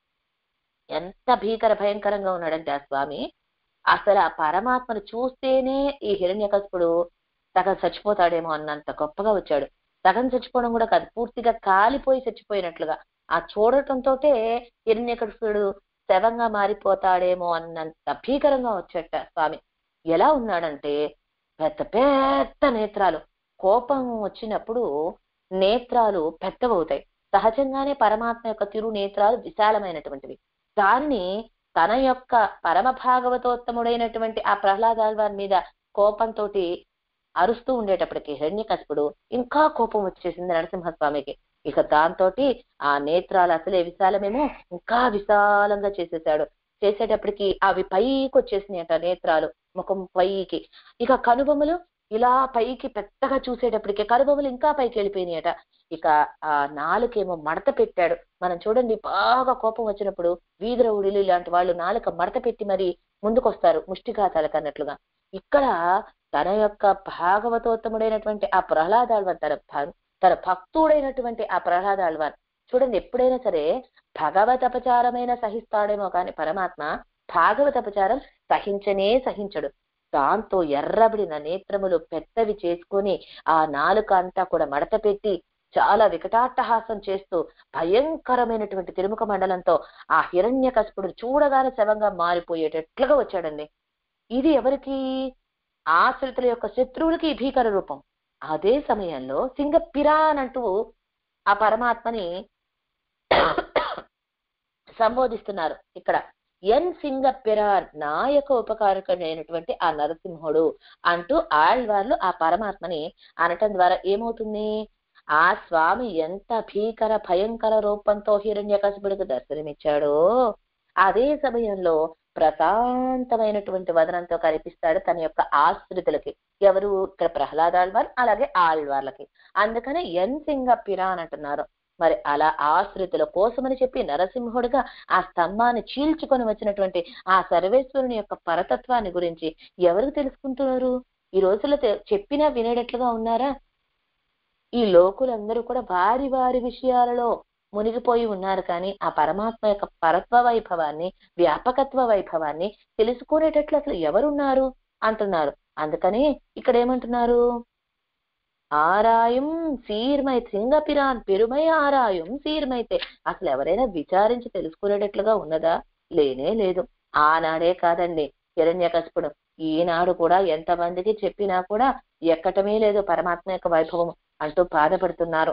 ఎంత భీకర భయంకరంగా ఉన్నాడంటే ఆ స్వామి అసలు ఆ పరమాత్మను చూస్తేనే ఈ హిరణ్యకశిపుడు సగం చచ్చిపోతాడేమో అన్నంత గొప్పగా వచ్చాడు సగం చచ్చిపోవడం కూడా కాదు పూర్తిగా కాలిపోయి చచ్చిపోయినట్లుగా ఆ చూడటంతో హిరణ్యకశిపుడు శవంగా మారిపోతాడేమో అన్నంత భీకరంగా వచ్చేట స్వామి ఎలా ఉన్నాడంటే పెద్ద పెద్ద నేత్రాలు కోపం వచ్చినప్పుడు నేత్రాలు పెద్దవవుతాయి సహజంగానే పరమాత్మ యొక్క తిరు నేత్రాలు విశాలమైనటువంటివి దాన్ని తన యొక్క పరమ భాగవతోత్తముడైనటువంటి ఆ ప్రహ్లాదాల్వారి మీద కోపంతో అరుస్తూ ఉండేటప్పటికి హిరణ్యకశిపుడు ఇంకా కోపం వచ్చేసింది నరసింహస్వామికి ఇక దాంతో ఆ నేత్రాలు అసలే విశాలమేమో ఇంకా విశాలంగా చేసేసాడు చేసేటప్పటికి అవి పైకి వచ్చేసినాయట నేత్రాలు ముఖం పైకి ఇక కనుబొమ్మలు ఇలా పైకి పెద్దగా చూసేటప్పటికి కనుబొమ్మలు ఇంకా పైకి వెళ్ళిపోయినాయట ఇక ఆ నాలుకేమో మడత పెట్టాడు మనం చూడండి బాగా కోపం వచ్చినప్పుడు వీధురవుడిలు ఇలాంటి వాళ్ళు నాలుక మడత పెట్టి మరి ముందుకొస్తారు ముష్టిఘాతాలకు అన్నట్లుగా ఇక్కడ తన యొక్క భాగవతోత్తముడైనటువంటి ఆ ప్రహ్లాదాళ్వాన్ తన భ- తన భక్తుడైనటువంటి ఆ ప్రహ్లాదాళ్వాన్ చూడండి ఎప్పుడైనా సరే భగవత అపచారమైన సహిస్తాడేమో కానీ పరమాత్మ భాగవత అపచారం సహించనే సహించడు దాంతో ఎర్రబడిన నేత్రములు పెద్దవి చేసుకొని ఆ నాలుక అంతా కూడా మడత పెట్టి చాలా వికటాట్టహాసం చేస్తూ భయంకరమైనటువంటి తిరుముఖ మండలంతో ఆ హిరణ్య కశపుడు చూడగానే శవంగా మారిపోయేటట్లుగా వచ్చాడండి ఇది ఎవరికి ఆశ్రితుల యొక్క శత్రువులకి ఈ భీకర రూపం అదే సమయంలో సింగపిరాన్ అంటూ ఆ పరమాత్మని సంబోధిస్తున్నారు ఇక్కడ ఎన్ సింగపిరాన్ నాయక ఉపకారకుడైనటువంటి ఆ నరసింహుడు అంటూ ఆళ్వార్లు ఆ పరమాత్మని అనటం ద్వారా ఏమవుతుంది ఆ స్వామి ఎంత భీకర భయంకర రూపంతో హిరణ్యకశిపుడికి దర్శనమిచ్చాడో అదే సమయంలో ప్రశాంతమైనటువంటి వదనంతో కనిపిస్తాడు తన యొక్క ఆశ్రితులకి ఎవరు ఇక్కడ ప్రహ్లాదాళ్వార్ అలాగే ఆళ్వార్లకి అందుకనే ఎన్ సింగ పిరాన్ అంటున్నారు మరి అలా ఆశ్రితుల కోసమని చెప్పి నరసింహుడిగా ఆ స్తంభాన్ని చీల్చుకొని వచ్చినటువంటి ఆ సర్వేశ్వరుని యొక్క పరతత్వాన్ని గురించి ఎవరికి తెలుసుకుంటున్నారు ఈ రోజుల్లో తె- చెప్పినా వినేటట్లుగా ఉన్నారా ఈ లోకులందరూ కూడా వారి వారి విషయాలలో మునిగిపోయి ఉన్నారు కానీ ఆ పరమాత్మ యొక్క పరత్వ వైభవాన్ని వ్యాపకత్వ వైభవాన్ని తెలుసుకునేటట్లు అసలు ఎవరున్నారు అంటున్నారు అందుకని ఇక్కడ ఏమంటున్నారు ఆరాయం సీర్మై సింగపిరాన్ పెరుమై ఆరాయం సీర్మైతే అసలు ఎవరైనా విచారించి తెలుసుకునేటట్లుగా ఉన్నదా లేనే లేదు ఆనాడే కాదండి హిరణ్యకశిపుడు ఈనాడు కూడా ఎంతమందికి చెప్పినా కూడా ఎక్కటమే లేదు పరమాత్మ యొక్క వైభవం అంటూ బాధపడుతున్నారు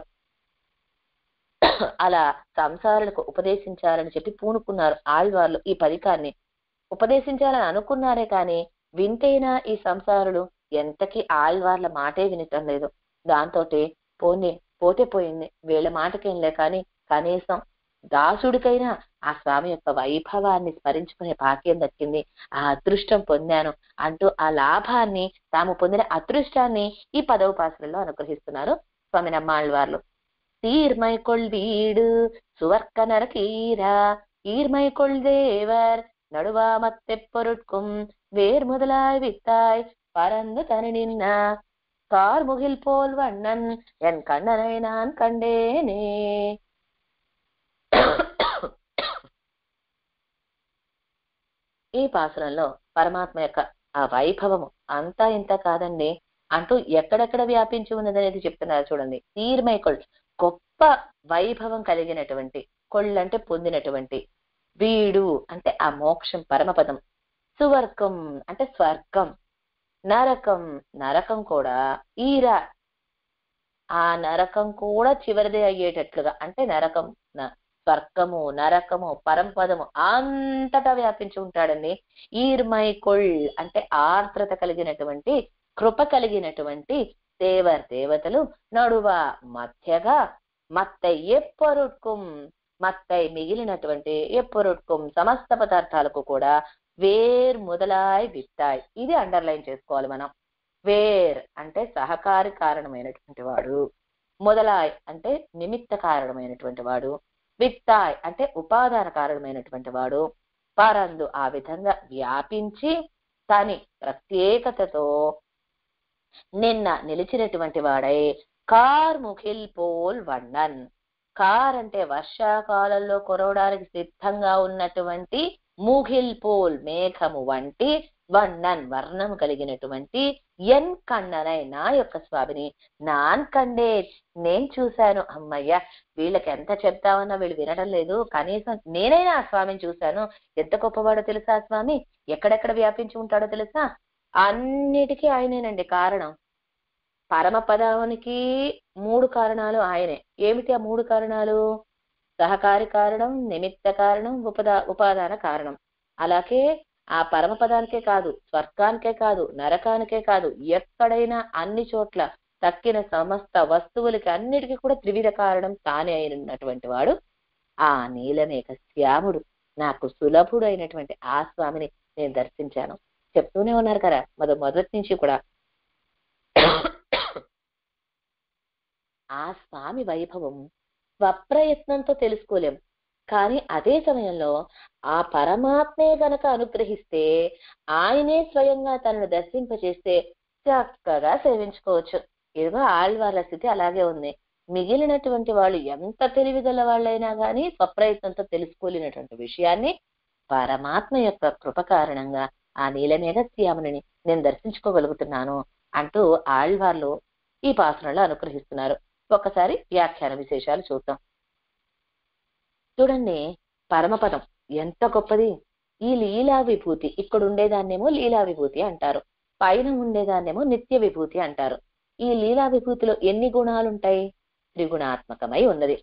అలా సంసారులకు ఉపదేశించాలని చెప్పి పూనుకున్నారు ఆళ్వార్లు ఈ పథకాన్ని ఉపదేశించాలని అనుకున్నారే కానీ వింటేనా ఈ సంసారులు ఎంతకి ఆళ్వార్ల మాటే వినటం లేదు దాంతో పోనీ పోతే పోయింది వీళ్ళ మాటకేంలే కానీ కనీసం దాసుడికైనా ఆ స్వామి యొక్క వైభవాన్ని స్మరించుకునే భాగ్యం దక్కింది ఆ అదృష్టం పొందాను అంటూ ఆ లాభాన్ని తాము పొందిన అదృష్టాన్ని ఈ పదోపాసనలో అనుగ్రహిస్తున్నారు స్వామి నమ్మాళ్ళవార్లు சீர்மைகொள் வீடு சுவர்க்க நரகீரா ஈர்மைகொள் தேவர் நடுவாமத்தைப் பொருட்கும் வேர் முதலாய் வித்தாய் பறந்து தனி நின்ன கார்முகில் போல் வண்ணன் என் கண்ணனை நான் கண்டேனே ఈ పాసురంలో పరమాత్మ యొక్క ఆ వైభవము అంతా ఇంత కాదండి అంటూ ఎక్కడెక్కడ వ్యాపించి ఉన్నదనేది చెప్తున్నారు చూడండి తీర్మైకొల్ గొప్ప వైభవం కలిగినటువంటి కొళ్ళంటే పొందినటువంటి వీడు అంటే ఆ మోక్షం పరమపదం సువర్గం అంటే స్వర్గం నరకం నరకం కూడా ఈరా ఆ నరకం కూడా చివరిదే అయ్యేటట్లుగా అంటే నరకం స్వర్గము నరకము పరంపదము అంతటా వ్యాపించి ఉంటాడండి ఈర్మైకొళ్ అంటే ఆర్ద్రత కలిగినటువంటి కృప కలిగినటువంటి దేవర్ దేవతలు నడువ మధ్యగా మత్తై ఎప్పరుట్కుం మత్తై మిగిలినటువంటి ఎప్పరుట్కుం సమస్త పదార్థాలకు కూడా వేర్ మొదలాయ్ విత్తాయ్ ఇది అండర్లైన్ చేసుకోవాలి మనం వేర్ అంటే సహకారి కారణమైనటువంటి వాడు మొదలాయ్ అంటే నిమిత్త కారణమైనటువంటి వాడు విత్తాయ్ అంటే ఉపాదాన కారణమైనటువంటి వాడు పరందు ఆ విధంగా వ్యాపించి తని ప్రత్యేకతతో నిన్న నిలిచినటువంటి వాడై కార్ ముఖిల్ పోల్ వన్నన్ కార్ అంటే వర్షాకాలంలో కురవడానికి సిద్ధంగా ఉన్నటువంటి ముఖిల్ పోల్ మేఘము వంటి వన్నన్ వర్ణము కలిగినటువంటి ఎన్ కన్ననై నా యొక్క స్వామిని నాన్ కండే నేను చూశాను అమ్మయ్య వీళ్ళకి ఎంత చెప్తామన్నా వీళ్ళు వినడం లేదు కనీసం నేనైనా ఆ స్వామిని చూశాను ఎంత గొప్పవాడో తెలుసా ఆ స్వామి ఎక్కడెక్కడ వ్యాపించి ఉంటాడో తెలుసా అన్నిటికీ ఆయనేనండి కారణం పరమపదానికి మూడు కారణాలు ఆయనే ఏమిటి ఆ మూడు కారణాలు సహకారి కారణం నిమిత్త కారణం ఉపదా ఉపాదాన కారణం అలాగే ఆ పరమపదానికే కాదు స్వర్గానికే కాదు నరకానికే కాదు ఎక్కడైనా అన్ని చోట్ల తక్కిన సమస్త వస్తువులకి అన్నిటికీ కూడా త్రివిధ కారణం తానే అయినటువంటి వాడు ఆ నీలమేఘ శ్యాముడు నాకు సులభుడు అయినటువంటి ఆ స్వామిని నేను దర్శించాను చెప్తూనే ఉన్నారు కదా మొద మొదటి నుంచి కూడా ఆ స్వామి వైభవం స్వప్రయత్నంతో తెలుసుకోలేం కానీ అదే సమయంలో ఆ పరమాత్మే గనక అనుగ్రహిస్తే ఆయనే స్వయంగా తనను దర్శింపచేస్తే చక్కగా సేవించుకోవచ్చు ఇదిగో ఆళ్వార్ల స్థితి అలాగే ఉంది మిగిలినటువంటి వాళ్ళు ఎంత తెలివిగల వాళ్ళైనా కానీ స్వప్రయత్నంతో తెలుసుకోలేనటువంటి విషయాన్ని పరమాత్మ యొక్క కృప కారణంగా ఆ నీలమేఘ శ్యాముని నేను దర్శించుకోగలుగుతున్నాను అంటూ ఆళ్వార్లు ఈ పాసనలో అనుగ్రహిస్తున్నారు ఒకసారి వ్యాఖ్యాన విశేషాలు చూద్దాం చూడండి పరమపదం ఎంత గొప్పది ఈ లీలా విభూతి ఇక్కడ ఉండేదాన్నేమో లీలా విభూతి అంటారు పైన ఉండేదాన్నేమో నిత్య విభూతి అంటారు ఈ లీలా విభూతిలో ఎన్ని గుణాలు ఉంటాయి త్రిగుణాత్మకమై ఉన్నది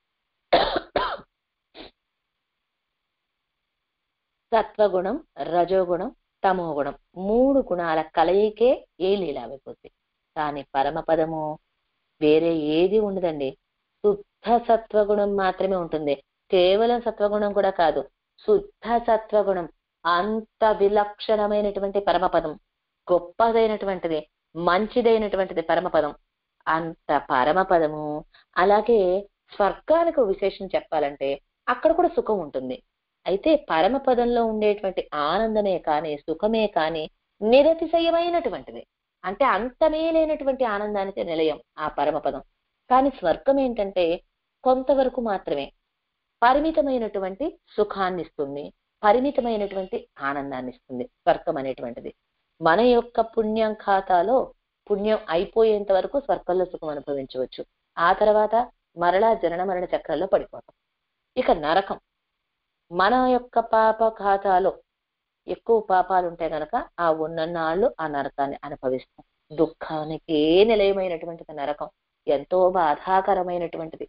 సత్వగుణం రజోగుణం తమోగుణం మూడు గుణాల కలయికే ఏ లీలా విభూతి కానీ పరమపదము వేరే ఏది ఉండదండి శుద్ధ సత్వగుణం మాత్రమే ఉంటుంది కేవలం సత్వగుణం కూడా కాదు శుద్ధ సత్వగుణం అంత విలక్షణమైనటువంటి పరమపదం గొప్పదైనటువంటిది మంచిదైనటువంటిది పరమపదం అంత పరమపదము అలాగే స్వర్గానికి విశేషం చెప్పాలంటే అక్కడ కూడా సుఖం ఉంటుంది అయితే పరమపదంలో ఉండేటువంటి ఆనందమే కానీ సుఖమే కానీ నిరతిశయమైనటువంటిది అంటే అంతమే లేనటువంటి ఆనందానికి నిలయం ఆ పరమపదం కానీ స్వర్గం ఏంటంటే కొంతవరకు మాత్రమే పరిమితమైనటువంటి సుఖాన్ని ఇస్తుంది పరిమితమైనటువంటి ఆనందాన్ని ఇస్తుంది స్వర్గం అనేటువంటిది మన యొక్క పుణ్యం ఖాతాలో పుణ్యం అయిపోయేంత వరకు స్వర్గంలో సుఖం అనుభవించవచ్చు ఆ తర్వాత మరలా జనన మరణ చక్రంలో పడిపోతాం ఇక నరకం మన యొక్క పాప ఖాతాలో ఎక్కువ పాపాలు ఉంటే గనక ఆ ఉన్నన్నాళ్ళు ఆ నరకాన్ని అనుభవిస్తాం దుఃఖానికి నిలయమైనటువంటిది నరకం ఎంతో బాధాకరమైనటువంటిది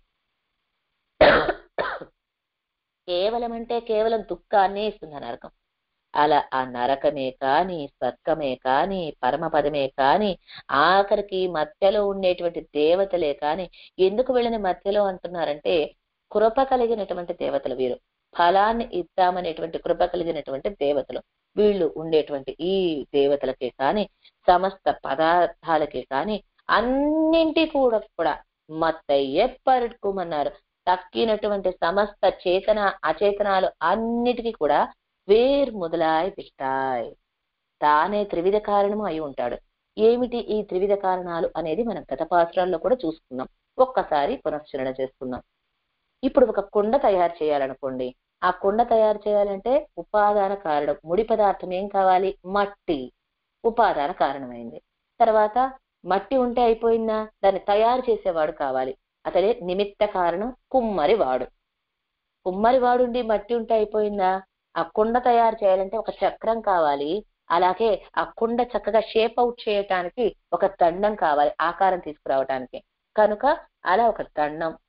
కేవలం అంటే కేవలం దుఃఖాన్నే ఇస్తుంది ఆ నరకం అలా ఆ నరకమే కాని స్వర్గమే కాని పరమపదమే కాని ఆఖరికి మధ్యలో ఉండేటువంటి దేవతలే కాని ఎందుకు వెళ్ళిన మధ్యలో అంటున్నారంటే కృప కలిగినటువంటి దేవతలు వీరు ఫలాన్ని ఇద్దామనేటువంటి కృప కలిగినటువంటి దేవతలు వీళ్ళు ఉండేటువంటి ఈ దేవతలకే కాని సమస్త పదార్థాలకే కాని అన్నింటి కూడా కూడా మత్తయ్య పరుడుకోమన్నారు తక్కినటువంటి సమస్త చేతన అచేతనాలు అన్నిటికీ కూడా వేర్ మొదలాయి విట్టాయ్ తానే త్రివిధ కారణము అయి ఉంటాడు ఏమిటి ఈ త్రివిధ కారణాలు అనేది మనం గత పాత్రల్లో కూడా చూసుకున్నాం ఒక్కసారి పునశ్చరణ చేసుకుందాం ఇప్పుడు ఒక కుండ తయారు చేయాలనుకోండి ఆ కుండ తయారు చేయాలంటే ఉపాదాన కారణం ముడి పదార్థం ఏం కావాలి మట్టి ఉపాదాన కారణమైంది తర్వాత మట్టి ఉంటే అయిపోయిందా దాన్ని తయారు చేసేవాడు కావాలి అతడే నిమిత్త కారణం కుమ్మరి వాడు కుమ్మరి వాడుండి మట్టి ఉంటే అయిపోయిందా ఆ కుండ తయారు చేయాలంటే ఒక చక్రం కావాలి అలాగే ఆ కుండ చక్కగా షేప్ అవుట్ చేయటానికి ఒక దండం కావాలి ఆకారం తీసుకురావటానికి కనుక అలా ఒక దండం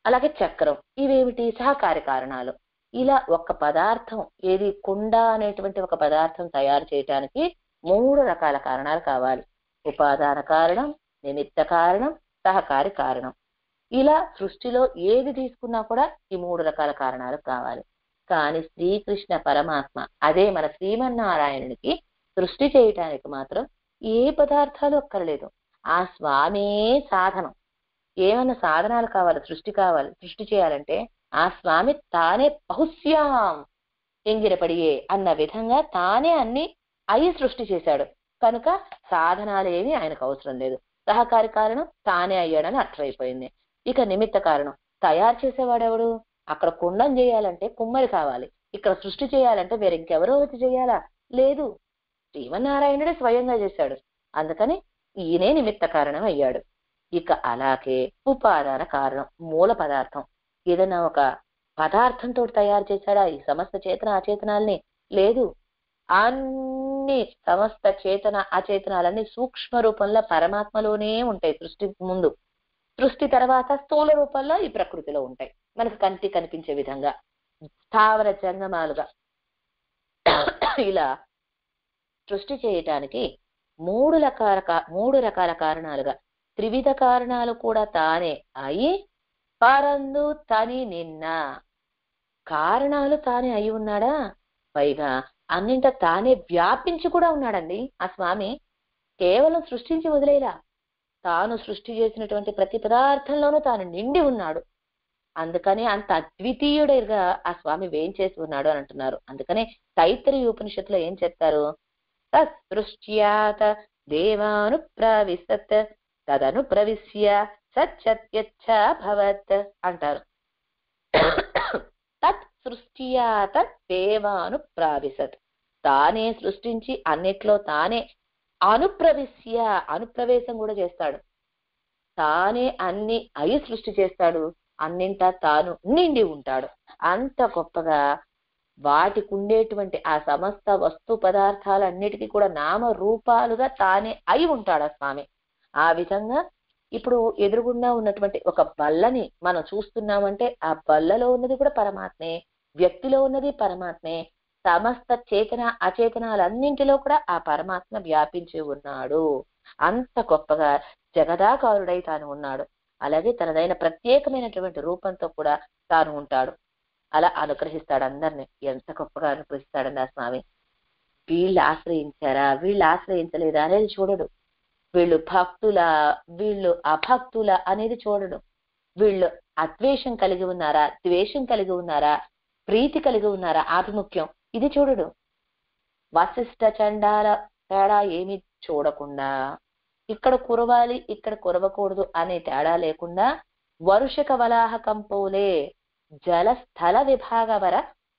అలాగే చక్రం ఇవేమిటి సహకారి కారణాలు ఇలా ఒక పదార్థం ఏది కుండ అనేటువంటి ఒక పదార్థం తయారు చేయటానికి మూడు రకాల కారణాలు కావాలి ఉపాదాన కారణం నిమిత్త కారణం సహకారి కారణం ఇలా సృష్టిలో ఏది తీసుకున్నా కూడా ఈ మూడు రకాల కారణాలు కావాలి కానీ శ్రీకృష్ణ పరమాత్మ అదే మన శ్రీమన్నారాయణునికి సృష్టి చేయటానికి మాత్రం ఏ పదార్థాలు అక్కర్లేదు ఆ స్వామే సాధనం ఏమన్నా సాధనాలు కావాలి సృష్టి కావాలి సృష్టి చేయాలంటే ఆ స్వామి తానే బహుశ్యాం ఎంగిరపడియే అన్న విధంగా తానే అన్ని అయి సృష్టి చేశాడు కనుక సాధనాలు ఏమి ఆయనకు అవసరం లేదు సహకారి కారణం తానే అయ్యాడని అర్థమైపోయింది ఇక నిమిత్త కారణం తయారు చేసేవాడెవడు అక్కడ కుండం చేయాలంటే కుమ్మరి కావాలి ఇక్కడ సృష్టి చేయాలంటే వేరే ఇంకెవరో వచ్చి చేయాలా లేదు శ్రీమన్నారాయణుడే స్వయంగా చేశాడు అందుకని ఈయనే నిమిత్త కారణం అయ్యాడు ఇక అలాగే ఉపాదాన కారణం మూల పదార్థం ఏదైనా ఒక పదార్థంతో తయారు చేశాడా ఈ సమస్త చేతన అచేతనాల్ని లేదు అన్ని సమస్త చేతన అచేతనాలన్నీ సూక్ష్మ రూపంలో పరమాత్మలోనే ఉంటాయి సృష్టి ముందు సృష్టి తర్వాత స్థూల రూపంలో ఈ ప్రకృతిలో ఉంటాయి మనకు కంటి కనిపించే విధంగా స్థావర జంగమాలుగా ఇలా సృష్టి చేయటానికి మూడు రకాల కా- మూడు రకాల కారణాలుగా త్రివిధ కారణాలు కూడా తానే అయి పరందు తని నిన్న కారణాలు తానే అయి ఉన్నాడా పైగా అన్నింట తానే వ్యాపించి కూడా ఉన్నాడండి ఆ స్వామి కేవలం సృష్టించి వదిలేలా తాను సృష్టి చేసినటువంటి ప్రతి పదార్థంలోనూ తాను నిండి ఉన్నాడు అందుకని అంత అద్వితీయుడిగా ఆ స్వామి వేం చేసి ఉన్నాడు అని అంటున్నారు అందుకనే తైత్తరి ఉపనిషత్తులో ఏం చెప్తారు తృష్ట్యాత దేవాను ప్రవిశత్ తదను ప్రవిశ్య సత్యత్యచ్చ భవత్ అంటారు తత్ సృష్ట్యాత దేవాను ప్రావిశత్ తానే సృష్టించి అన్నిట్లో తానే అనుప్రవిశ్య అనుప్రవేశం కూడా చేస్తాడు తానే అన్ని అయి సృష్టి చేస్తాడు అన్నింటా తాను నిండి ఉంటాడు అంత గొప్పగా వాటికి ఉండేటువంటి ఆ సమస్త వస్తు పదార్థాలన్నిటికీ కూడా నామ రూపాలుగా తానే అయి ఉంటాడు ఆ స్వామి ఆ విధంగా ఇప్పుడు ఎదురుగుండా ఉన్నటువంటి ఒక బల్లని మనం చూస్తున్నామంటే ఆ బల్లలో ఉన్నది కూడా పరమాత్మే వ్యక్తిలో ఉన్నది పరమాత్మే సమస్త చేతన అచేతనాలన్నింటిలో కూడా ఆ పరమాత్మ వ్యాపించి ఉన్నాడు అంత గొప్పగా జగదాకారుడై తాను ఉన్నాడు అలాగే తనదైన ప్రత్యేకమైనటువంటి రూపంతో కూడా తాను ఉంటాడు అలా అనుగ్రహిస్తాడు అందరిని ఎంత గొప్పగా అనుగ్రహిస్తాడండి ఆ స్వామి వీళ్ళు ఆశ్రయించారా వీళ్ళు ఆశ్రయించలేదా అనేది చూడడు వీళ్ళు భక్తుల వీళ్ళు అభక్తుల అనేది చూడడు వీళ్ళు అద్వేషం కలిగి ఉన్నారా ద్వేషం కలిగి ఉన్నారా ప్రీతి కలిగి ఉన్నారా ఆభిముఖ్యం ఇది చూడడు వశిష్ట చండాల తేడా ఏమి చూడకుండా ఇక్కడ కురవాలి ఇక్కడ కురవకూడదు అనే తేడా లేకుండా వరుషక వలాహకం పోలే జల స్థల విభాగవర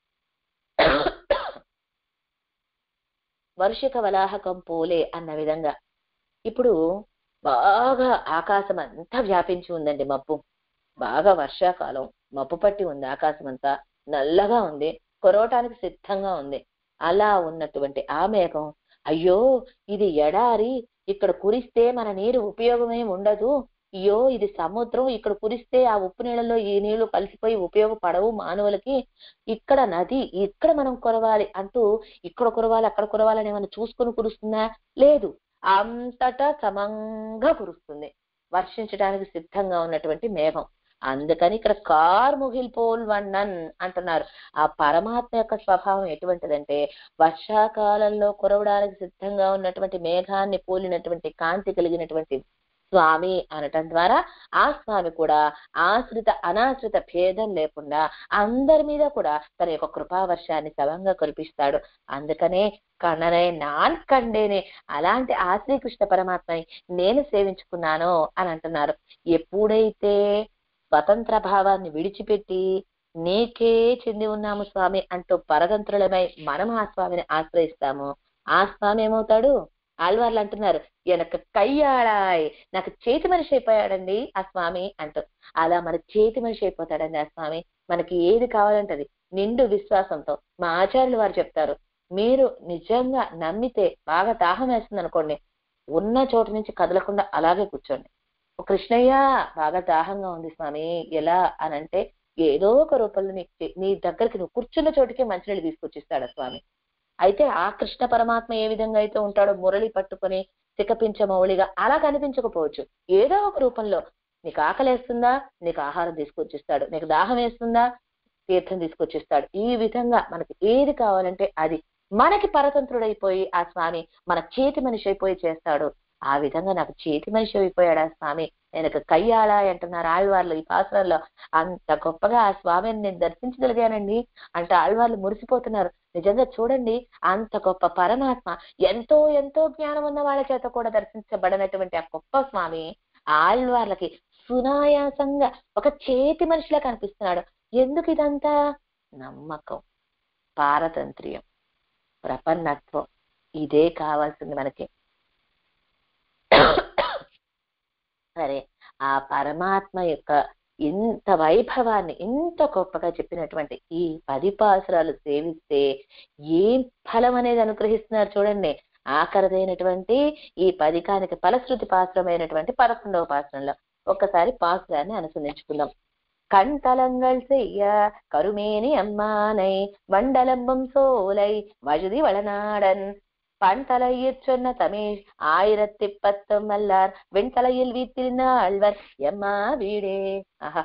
వర్షిక వలాహకం పోలే అన్న విధంగా ఇప్పుడు బాగా ఆకాశం అంతా వ్యాపించి ఉందండి మబ్బు బాగా వర్షాకాలం మబ్బు పట్టి ఉంది ఆకాశం అంతా నల్లగా ఉంది కురవటానికి సిద్ధంగా ఉంది అలా ఉన్నటువంటి ఆ మేఘం అయ్యో ఇది ఎడారి ఇక్కడ కురిస్తే మన నీరు ఉపయోగమే ఉండదు అయ్యో ఇది సముద్రం ఇక్కడ కురిస్తే ఆ ఉప్పు నీళ్ళలో ఈ నీళ్లు కలిసిపోయి ఉపయోగపడవు మానవులకి ఇక్కడ నది ఇక్కడ మనం కురవాలి అంటూ ఇక్కడ కురవాలి అక్కడ కురవాలని ఏమైనా చూసుకుని కురుస్తుందా లేదు అంతటా సమంగా కురుస్తుంది వర్షించడానికి సిద్ధంగా ఉన్నటువంటి మేఘం అందుకని ఇక్కడ కార్ ముగిల్ పోల్ వన్నన్ అంటున్నారు ఆ పరమాత్మ యొక్క స్వభావం ఎటువంటిదంటే వర్షాకాలంలో కురవడానికి సిద్ధంగా ఉన్నటువంటి మేఘాన్ని పోలినటువంటి కాంతి కలిగినటువంటి స్వామి అనటం ద్వారా ఆ స్వామి కూడా ఆశ్రిత అనాశ్రిత భేదం లేకుండా అందరి మీద కూడా తన యొక్క కృపావర్షాన్ని సవంగా కురిపిస్తాడు అందుకనే కన్ననే నాన్ కండేనే అలాంటి ఆ శ్రీకృష్ణ పరమాత్మని నేను సేవించుకున్నాను అని అంటున్నారు ఎప్పుడైతే స్వతంత్ర భావాన్ని విడిచిపెట్టి నీకే చెంది ఉన్నాము స్వామి అంటూ పరతంత్రులమై మనం ఆ స్వామిని ఆశ్రయిస్తాము ఆ స్వామి ఏమవుతాడు ఆళ్వార్లు అంటున్నారు ఎనక కయ్యాడాయ్ నాకు చేతి మనిషి అయిపోయాడండి ఆ స్వామి అంటూ అలా మన చేతి మనిషి అయిపోతాడండి ఆ స్వామి మనకి ఏది కావాలంటది నిండు విశ్వాసంతో మా ఆచార్యులు వారు చెప్తారు మీరు నిజంగా నమ్మితే బాగా దాహం వేస్తుంది అనుకోండి ఉన్న చోటు నుంచి కదలకుండా అలాగే కూర్చోండి "ఓ కృష్ణయ్య బాగా దాహంగా ఉంది స్వామి ఎలా అని అంటే ఏదో ఒక రూపంలో నీకు చే- నీ దగ్గరికి నువ్వు కూర్చున్న చోటికి మంచినీళ్ళు తీసుకొచ్చిస్తాడు ఆ స్వామి అయితే ఆ కృష్ణ పరమాత్మ ఏ విధంగా అయితే ఉంటాడో మురళి పట్టుకొని సికపించ మౌళిగా అలా కనిపించకపోవచ్చు ఏదో ఒక రూపంలో నీకు ఆకలేస్తుందా నీకు ఆహారం తీసుకొచ్చిస్తాడు నీకు దాహం వేస్తుందా తీర్థం తీసుకొచ్చిస్తాడు ఈ విధంగా మనకి ఏది కావాలంటే అది మనకి పరతంత్రుడైపోయి ఆ స్వామి మన చేతి మనిషి అయిపోయి చేస్తాడు ఆ విధంగా నాకు చేతి మనిషి అయిపోయాడు ఆ స్వామి నేను కయ్యాళ అంటున్నారు ఆళ్వార్లు ఈ పాత్రల్లో అంత గొప్పగా ఆ స్వామిని నేను దర్శించగలిగానండి అంటే ఆళ్వార్లు మురిసిపోతున్నారు నిజంగా చూడండి అంత గొప్ప పరమాత్మ ఎంతో ఎంతో జ్ఞానం ఉన్న వాళ్ళ చేత కూడా దర్శించబడినటువంటి ఆ గొప్ప స్వామి ఆళ్వార్లకి సునాయాసంగా ఒక చేతి మనిషిలా కనిపిస్తున్నాడు ఎందుకు ఇదంతా నమ్మకం పారతంత్ర్యం ప్రపన్నత్వం ఇదే కావాల్సింది మనకి సరే ఆ పరమాత్మ యొక్క ఇంత వైభవాన్ని ఇంత గొప్పగా చెప్పినటువంటి ఈ పది పాసురాలు సేవిస్తే ఏం ఫలం అనేది అనుగ్రహిస్తున్నారు చూడండి ఆఖరిదైనటువంటి ఈ పదికానికి ఫలశ్రుతి పాసురమైనటువంటి పదకొండవ పాసురంలో ఒక్కసారి పాసురాన్ని అనుసంధించుకుందాం கண்தலங்கள் செய்ய கருமேனி அம்மானை வண்டலம்பும் சோலை வழுதி வளநாடன் பண்தலையிற் சொன்ன தமிழ் ஆயிரத்தி பத்தும் வல்லார் வெண்தலையில் வீத்திருந்த ஆழ்வர் ఎమ్మా వీడే ఆహా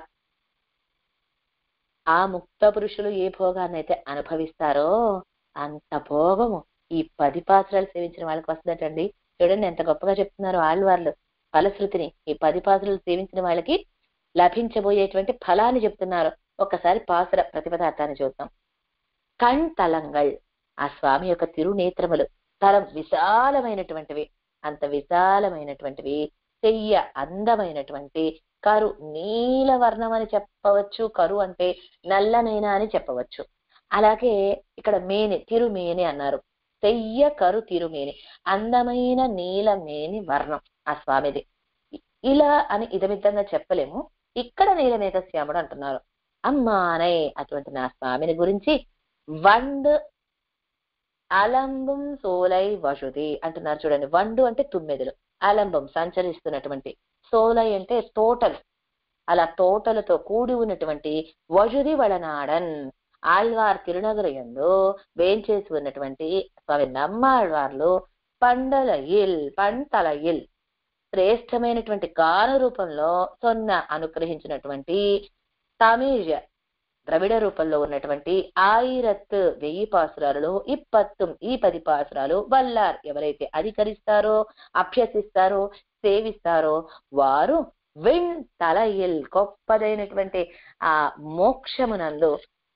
ఆ ముక్త పురుషులు ఏ భోగాన్ని అయితే అనుభవిస్తారో అంత భోగము ఈ పది పాత్రలు సేవించిన వాళ్ళకి వస్తుందటండి చూడండి ఎంత గొప్పగా చెప్తున్నారు ఆళ్వార్లు ఫలశ్రుతిని ఈ పది పాత్రలు సేవించిన వాళ్ళకి లభించబోయేటువంటి ఫలాన్ని చెప్తున్నారు ఒక్కసారి పాసుర ప్రతిపదార్థాన్ని చూద్దాం కణ్ తలంగల్ ఆ స్వామి యొక్క తిరునేత్రములు తరం విశాలమైనటువంటివి అంత విశాలమైనటువంటివి చెయ్య అందమైనటువంటి కరు నీల వర్ణం అని చెప్పవచ్చు కరు అంటే నల్లనైన అని చెప్పవచ్చు అలాగే ఇక్కడ మేని తిరుమేని అన్నారు చెయ్య కరు తిరుమేని అందమైన నీలమేని వర్ణం ఆ స్వామిది ఇలా అని ఇదమిద్దంగా చెప్పలేము ఇక్కడ నీలమేఘ శ్యాముడు అంటున్నారు అమ్మానే అటువంటి నా స్వామిని గురించి వండ్ అలంబం సోలై వసుది అంటున్నారు చూడండి వండు అంటే తుమ్మెదలు అలంబం సంచరిస్తున్నటువంటి సోలై అంటే తోటలు అలా తోటలతో కూడి ఉన్నటువంటి వజుది వడనాడన్ ఆళ్వార్ తిరునగరయంలో వేంచేసి ఉన్నటువంటి స్వామి నమ్మాళ్వార్లు పండల ఇల్ పంటల ఇల్ శ్రేష్టమైనటువంటి గాన రూపంలో సొన్న అనుగ్రహించినటువంటి తమిళ ద్రవిడ రూపంలో ఉన్నటువంటి ఆయిరత్ వెయ్యి పాసురాలలో ఇప్పత్తుం ఈ పది పాసురాలు వల్లార్ ఎవరైతే అధికరిస్తారో అభ్యసిస్తారో సేవిస్తారో వారు విన్ తలయిల్ గొప్పదైనటువంటి ఆ మోక్షమునందు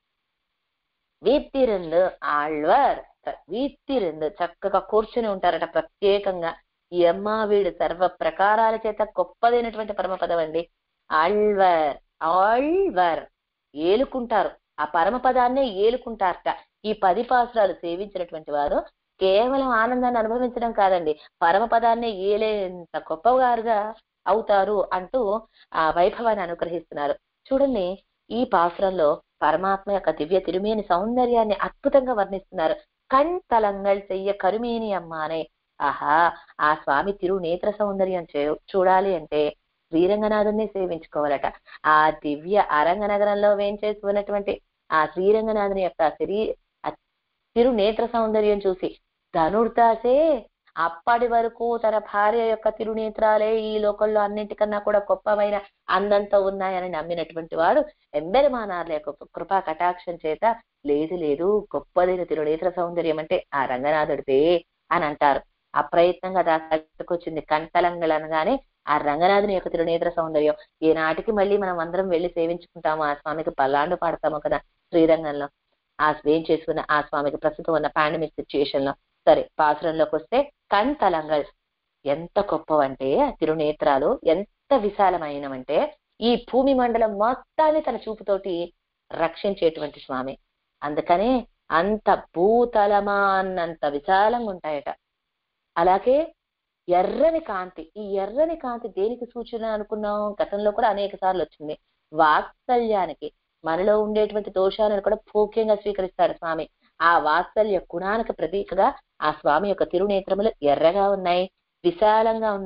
వీత్తిరందు ఆళ్వర్ వీత్తిరందు చక్కగా కూర్చుని ఉంటారట ప్రత్యేకంగా ఈ అమ్మ వీడు సర్వ ప్రకారాల చేత గొప్పదైనటువంటి పరమపదం అండి ఆళ్వర్ ఆళ్వర్ ఏలుకుంటారు ఆ పరమపదాన్నే ఏలుకుంటారట ఈ పది పాసురాలు సేవించినటువంటి వారు కేవలం ఆనందాన్ని అనుభవించడం కాదండి పరమపదాన్నే ఏలేంత గొప్పవారుగా అవుతారు అంటూ ఆ వైభవాన్ని అనుగ్రహిస్తున్నారు చూడండి ఈ పాసురంలో పరమాత్మ యొక్క దివ్య తిరుమేని సౌందర్యాన్ని అద్భుతంగా వర్ణిస్తున్నారు కణ్ తలంగల్ చెయ్య కరుమేని అమ్మానే ఆహా ఆ స్వామి తిరు నేత్ర సౌందర్యం చే- చూడాలి అంటే శ్రీరంగనాథుని సేవించుకోవాలట ఆ దివ్య అరంగనగరంలో వేంచేసి ఉన్నటువంటి ఆ శ్రీరంగనాథుని యొక్క శరీ ఆ తిరు నేత్ర సౌందర్యం చూసి ధనుర్దాసే అప్పటి వరకు తన భార్య యొక్క తిరునేత్రాలే ఈ లోకంలో అన్నింటికన్నా కూడా గొప్పమైన అందంతో ఉన్నాయని నమ్మినటువంటి వాడు ఎంబెరమానార్ల యొక్క కృపా కటాక్షం చేత లేదు లేదు గొప్పదైన తిరునేత్ర సౌందర్యం అంటే ఆ రంగనాథుడిదే అని అంటారు అప్రయత్నంగా దాకొచ్చింది కంటలంగలు అనగానే ఆ రంగనాథుని యొక్క తిరునేత్ర సౌందర్యం ఈనాటికి మళ్ళీ మనం అందరం వెళ్ళి సేవించుకుంటాము ఆ స్వామికి పల్లాండు పాడతాము కదా శ్రీరంగంలో ఆ స్వేం చేసుకున్న ఆ స్వామికి ప్రస్తుతం ఉన్న పాండమిక్ సిచ్యుయేషన్ లో సరే పాసురంలోకి వస్తే కంటలంగల్ ఎంత గొప్పవంటే ఆ తిరునేత్రాలు ఎంత విశాలమైనవంటే ఈ భూమి మండలం మొత్తాన్ని తన చూపుతోటి రక్షించేటువంటి స్వామి అందుకనే అంత భూతలమా అన్నంత విశాలంగా ఉంటాయట అలాగే ఎర్రని కాంతి ఈ ఎర్రని కాంతి దేనికి సూచన అనుకున్నాం గతంలో కూడా అనేక సార్లు వచ్చింది వాత్సల్యానికి మనలో ఉండేటువంటి దోషాలను కూడా భోగ్యంగా స్వీకరిస్తాడు స్వామి ఆ వాత్సల్య గుణానికి ప్రతీకగా ఆ స్వామి యొక్క తిరునేత్రములు ఎర్రగా ఉన్నాయి విశాలంగా ఉన్నాయి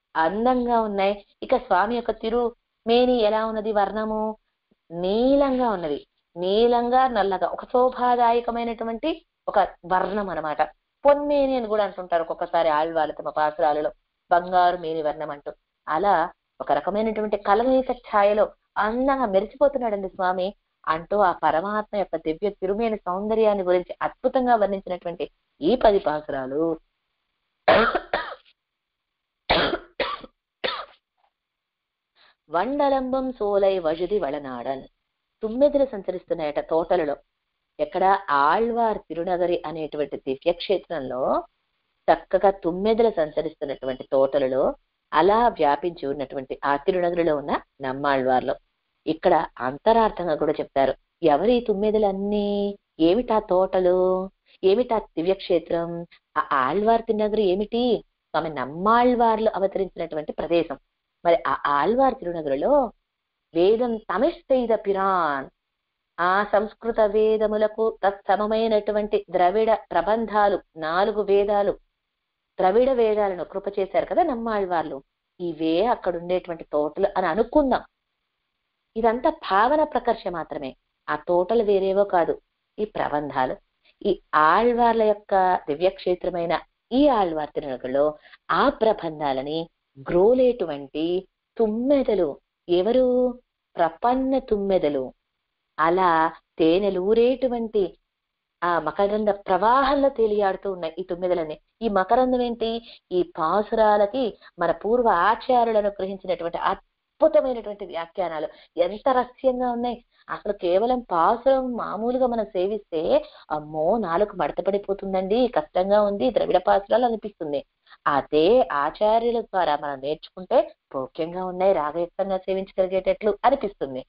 అందంగా ఉన్నాయి ఇక స్వామి యొక్క తిరు మేని ఎలా ఉన్నది వర్ణము నీలంగా ఉన్నది నీలంగా నల్లగా ఒక శోభాదాయకమైనటువంటి ఒక వర్ణం అన్నమాట పొన్మేని అని కూడా అంటుంటారు ఒక్కొక్కసారి ఆళ్వాళ్ళు తమ పాసురాలలో బంగారు మేని వర్ణం అంటూ అలా ఒక రకమైనటువంటి కలనీత ఛాయలో అందంగా మెరిసిపోతున్నాడండి స్వామి అంటూ ఆ పరమాత్మ యొక్క దివ్య తిరుమేని సౌందర్యాన్ని గురించి అద్భుతంగా వర్ణించినటువంటి ఈ పది పాసురాలు వండలంబం సోలై వజుది వళనాడన్ తుమ్మెదలు సంచరిస్తున్నాయట తోటలలో ఎక్కడ ఆళ్వార్ తిరునగరి అనేటువంటి దివ్యక్షేత్రంలో చక్కగా తుమ్మెదలు సంచరిస్తున్నటువంటి తోటలలో అలా వ్యాపించి ఉన్నటువంటి ఆ తిరునగరిలో ఉన్న నమ్మాళ్వార్లో ఇక్కడ అంతరార్థంగా కూడా చెప్తారు ఎవరి ఈ తుమ్మెదలన్నీ ఏమిటా తోటలు ఏమిటా దివ్యక్షేత్రం ఆ ఆళ్వార్ తిరునగరి ఏమిటి స్వామి నమ్మాళ్వార్లు అవతరించినటువంటి ప్రదేశం మరి ఆ ఆళ్వార్ తిరునగరిలో వేదం తమిస్తైద పిరాన్ ఆ సంస్కృత వేదములకు తత్సమమైనటువంటి ద్రవిడ ప్రబంధాలు నాలుగు వేదాలు ద్రవిడ వేదాలను కృప చేశారు కదా నమ్మాళ్వార్లు ఇవే అక్కడ ఉండేటువంటి తోటలు అని అనుకుందాం ఇదంతా భావన ప్రకర్ష మాత్రమే ఆ తోటలు వేరేవో కాదు ఈ ప్రబంధాలు ఈ ఆళ్వార్ల యొక్క దివ్యక్షేత్రమైన ఈ ఆళ్వార్ తిరునగలో ఆ ప్రబంధాలని గ్రోలేటువంటి తుమ్మెదలు ఎవరు ప్రపన్న తుమ్మెదలు అలా తేనెలూరేటువంటి ఆ మకరంద ప్రవాహంలో తేలియాడుతూ ఉన్నాయి ఈ తొమ్మిదలని ఈ మకరందం ఏంటి ఈ పాసురాలకి మన పూర్వ ఆచార్యులను గ్రహించినటువంటి అద్భుతమైనటువంటి వ్యాఖ్యానాలు ఎంత రహస్యంగా ఉన్నాయి అసలు కేవలం పాసురం మామూలుగా మనం సేవిస్తే అమ్మో నాలుగు మడత పడిపోతుందండి కష్టంగా ఉంది ద్రవిడ పాసురాలు అనిపిస్తుంది అదే ఆచార్యుల ద్వారా మనం నేర్చుకుంటే భోగ్యంగా ఉన్నాయి రాగయుక్తంగా సేవించగలిగేటట్లు అనిపిస్తుంది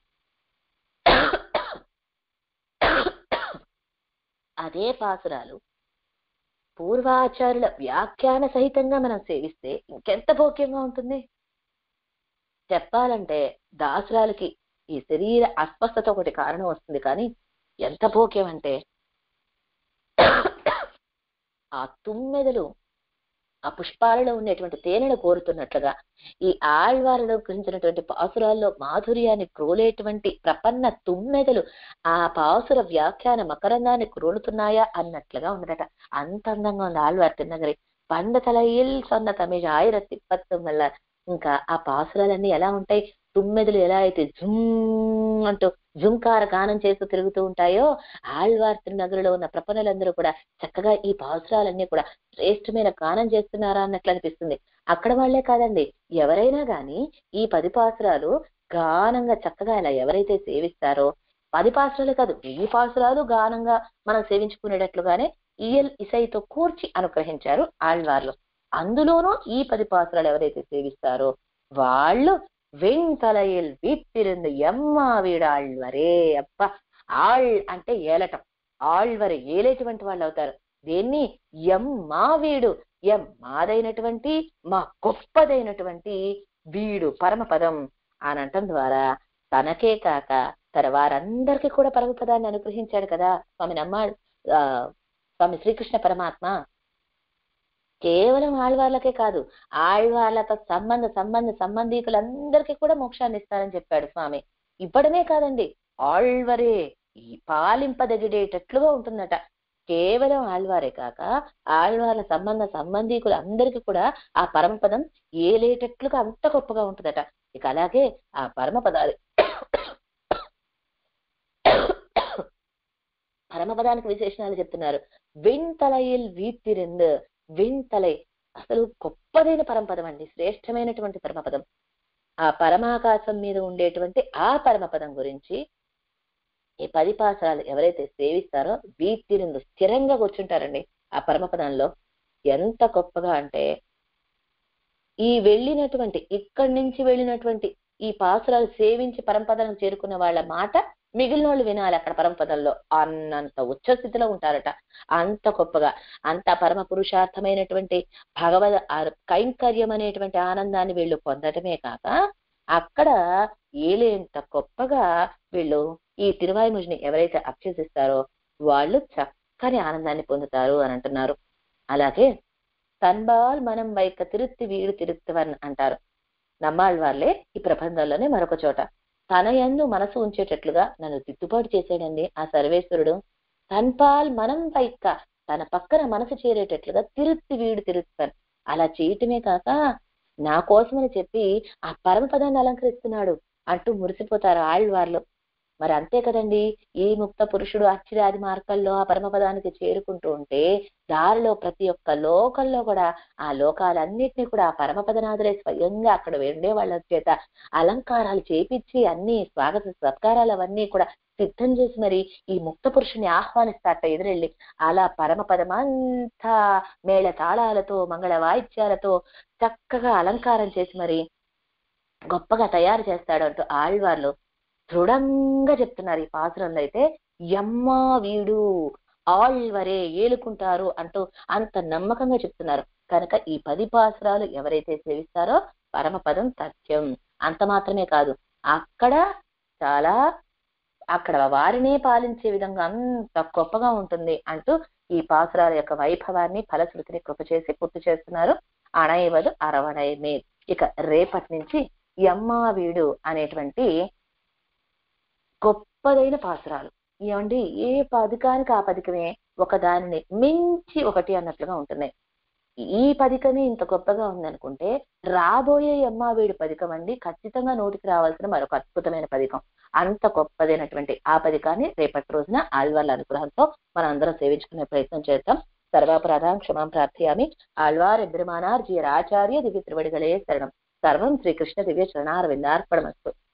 అదే పాసురాలు పూర్వాచార్యుల వ్యాఖ్యాన సహితంగా మనం సేవిస్తే ఇంకెంత భోగ్యంగా ఉంటుంది చెప్పాలంటే దాసురాలకి ఈ శరీర అస్వస్థత ఒకటి కారణం వస్తుంది కానీ ఎంత భోగ్యం అంటే ఆ తుమ్మెదలు ఆ పుష్పాలలో ఉండేటువంటి తేనెను కోరుతున్నట్లుగా ఈ ఆళ్వారిలో గురించినటువంటి పాసురాల్లో మాధుర్యాన్ని క్రోలేటువంటి ప్రపన్న తుమ్మెదలు ఆ పాసుర వ్యాఖ్యాన మకరందాన్ని క్రోలుతున్నాయా అన్నట్లుగా ఉన్నదట అంత అందంగా ఉంది ఆళ్వార్ తిన్నగరి పండ తలయిల్ సొన్న తమిళ ఆయిరత్తి పత్తు వల్ల ఇంకా ఆ పాసురాలన్నీ ఎలా ఉంటాయి తుమ్మెదలు ఎలా అయితే జుమ్ అంటూ జుంకార గానం చేస్తూ తిరుగుతూ ఉంటాయో ఆళ్వార్ తిరునగరిలో ఉన్న ప్రపన్నలందరూ కూడా చక్కగా ఈ పాసురాలన్నీ కూడా శ్రేష్టమైన గానం చేస్తున్నారా అన్నట్లు అనిపిస్తుంది అక్కడ వాళ్లే కాదండి ఎవరైనా గాని ఈ పది పాసురాలు గానంగా చక్కగా ఇలా ఎవరైతే సేవిస్తారో పది పాసురాలు కాదు వెయ్యి పాసురాలు గానంగా మనం సేవించుకునేటట్లుగానే ఈయల్ ఇసైతో కూర్చి అనుగ్రహించారు ఆళ్వార్లు అందులోనూ ఈ పది పాసురాలు ఎవరైతే సేవిస్తారో వాళ్ళు వెంతలయల్ వీట్టిరుందు ఎమ్మా వీడాళ్వరే అబ్బ ఆళ్ అంటే ఏలటం ఆళ్వరే ఏలేటువంటి వాళ్ళు అవుతారు దేన్ని ఎం మా వీడు ఎం మాదైనటువంటి మా గొప్పదైనటువంటి వీడు పరమపదం అనంటం ద్వారా తనకే కాక తన వారందరికీ కూడా పరమపదాన్ని అనుగ్రహించాడు కదా స్వామి నమ్మాడు ఆ స్వామి శ్రీకృష్ణ పరమాత్మ కేవలం ఆళ్వార్లకే కాదు ఆళ్వార్లతో సంబంధ సంబంధ సంబంధీకులందరికీ కూడా మోక్షాన్ని ఇస్తారని చెప్పాడు స్వామి ఇవ్వడమే కాదండి ఆళ్వరే ఈ పాలింపదగిడేటట్లుగా ఉంటుందట కేవలం ఆళ్వారే కాక ఆళ్వార్ల సంబంధ సంబంధీకులు అందరికీ కూడా ఆ పరమపదం ఏలేటట్లుగా అంత గొప్పగా ఉంటుందట ఇక అలాగే ఆ పరమపదాలు పరమపదానికి విశేషణాలు చెప్తున్నారు వింతలయిల్ వీతిరింద్ వింతలై అసలు గొప్పదైన పరమపదం అండి శ్రేష్టమైనటువంటి పరమపదం ఆ పరమాకాశం మీద ఉండేటువంటి ఆ పరమపదం గురించి ఈ పది పాసరాలు ఎవరైతే సేవిస్తారో వీతిరిందు స్థిరంగా కూర్చుంటారండి ఆ పరమపదంలో ఎంత గొప్పగా అంటే ఈ వెళ్ళినటువంటి ఇక్కడి నుంచి వెళ్ళినటువంటి ఈ పాసురాలు సేవించి పరంపదలను చేరుకున్న వాళ్ళ మాట మిగిలిన వాళ్ళు వినాలి అక్కడ పరమపదంలో అన్నంత ఉచ్చ స్థితిలో ఉంటారట అంత గొప్పగా అంత పరమ పురుషార్థమైనటువంటి భగవద్ ఆ- కైంకర్యం అనేటువంటి ఆనందాన్ని వీళ్ళు పొందటమే కాక అక్కడ ఏలేంత గొప్పగా వీళ్ళు ఈ తిరువాయుముజిని ఎవరైతే అభ్యసిస్తారో వాళ్ళు చక్కని ఆనందాన్ని పొందుతారు అని అంటున్నారు అలాగే తన్బాల్ మనం వైక తిరుత్తి వీడు తిరుత్తివన్ అంటారు నమ్మాళ్ళవార్లే ఈ ప్రబంధంలోనే మరొక చోట తన యందు మనసు ఉంచేటట్లుగా నన్ను దిద్దుబాటు చేశాడండి ఆ సర్వేశ్వరుడు తన్పాల్ మనం వైక్క తన పక్కన మనసు చేరేటట్లుగా తిరుత్తి వీడు తిరుత్తివన్ అలా చేయటమే కాక నా కోసమని చెప్పి ఆ పరమపదాన్ని అలంకరిస్తున్నాడు అంటూ మురిసిపోతారు ఆళ్వార్లు మరి అంతే కదండి ఈ ముక్త పురుషుడు అచ్చిరాది మార్గాల్లో ఆ పరమపదానికి చేరుకుంటూ ఉంటే దారిలో ప్రతి ఒక్క లోకంలో కూడా ఆ లోకాలన్నిటినీ కూడా ఆ పరమపదనాథులే స్వయంగా అక్కడ ఉండే వాళ్ళ చేత అలంకారాలు చేపించి అన్ని స్వాగత సత్కారాలు అవన్నీ కూడా సిద్ధం చేసి మరి ఈ ముక్త పురుషుని ఆహ్వానిస్తారట ఎదురెళ్ళి అలా పరమపదమంతా మేళ తాళాలతో మంగళ వాయిద్యాలతో చక్కగా అలంకారం చేసి మరి గొప్పగా తయారు చేస్తాడు అంటూ ఆళ్వార్లు దృఢంగా చెప్తున్నారు ఈ పాసురంలో అయితే యమ్మా వీడు ఆళ్వరే ఏలుకుంటారు అంటూ అంత నమ్మకంగా చెప్తున్నారు కనుక ఈ పది పాసురాలు ఎవరైతే సేవిస్తారో పరమపదం సత్యం అంత మాత్రమే కాదు అక్కడ చాలా అక్కడ వారినే పాలించే విధంగా అంత గొప్పగా ఉంటుంది అంటూ ఈ పాసురాల యొక్క వైభవాన్ని ఫలశ్రుతిని కృప చేసి పూర్తి చేస్తున్నారు అణయవదు అరవణయమే ఇక రేపటి నుంచి యమ్మా వీడు అనేటువంటి గొప్పదైన పాసురాలు ఏమండి ఏ పథకానికి ఆ పథకమే ఒక దానిని మించి ఒకటి అన్నట్లుగా ఉంటున్నాయి ఈ పథకమే ఇంత గొప్పగా ఉందనుకుంటే రాబోయే అమ్మా వీడి పథకం అండి ఖచ్చితంగా నోటికి రావాల్సిన మరొక అద్భుతమైన పథకం అంత గొప్పదైనటువంటి ఆ పథకాన్ని రేపటి రోజున ఆళ్వార్ల అనుగ్రహంతో మనం అందరం సేవించుకునే ప్రయత్నం చేద్దాం సర్వాపరాధం క్షమాం ప్రార్థయామి ఆళ్వార్ ఎబ్రమానార్ జీ ఆచార్య దివ్య త్రివడిగలే శరణం సర్వం శ్రీకృష్ణ దివ్య చరణారవిందార్పణమస్తు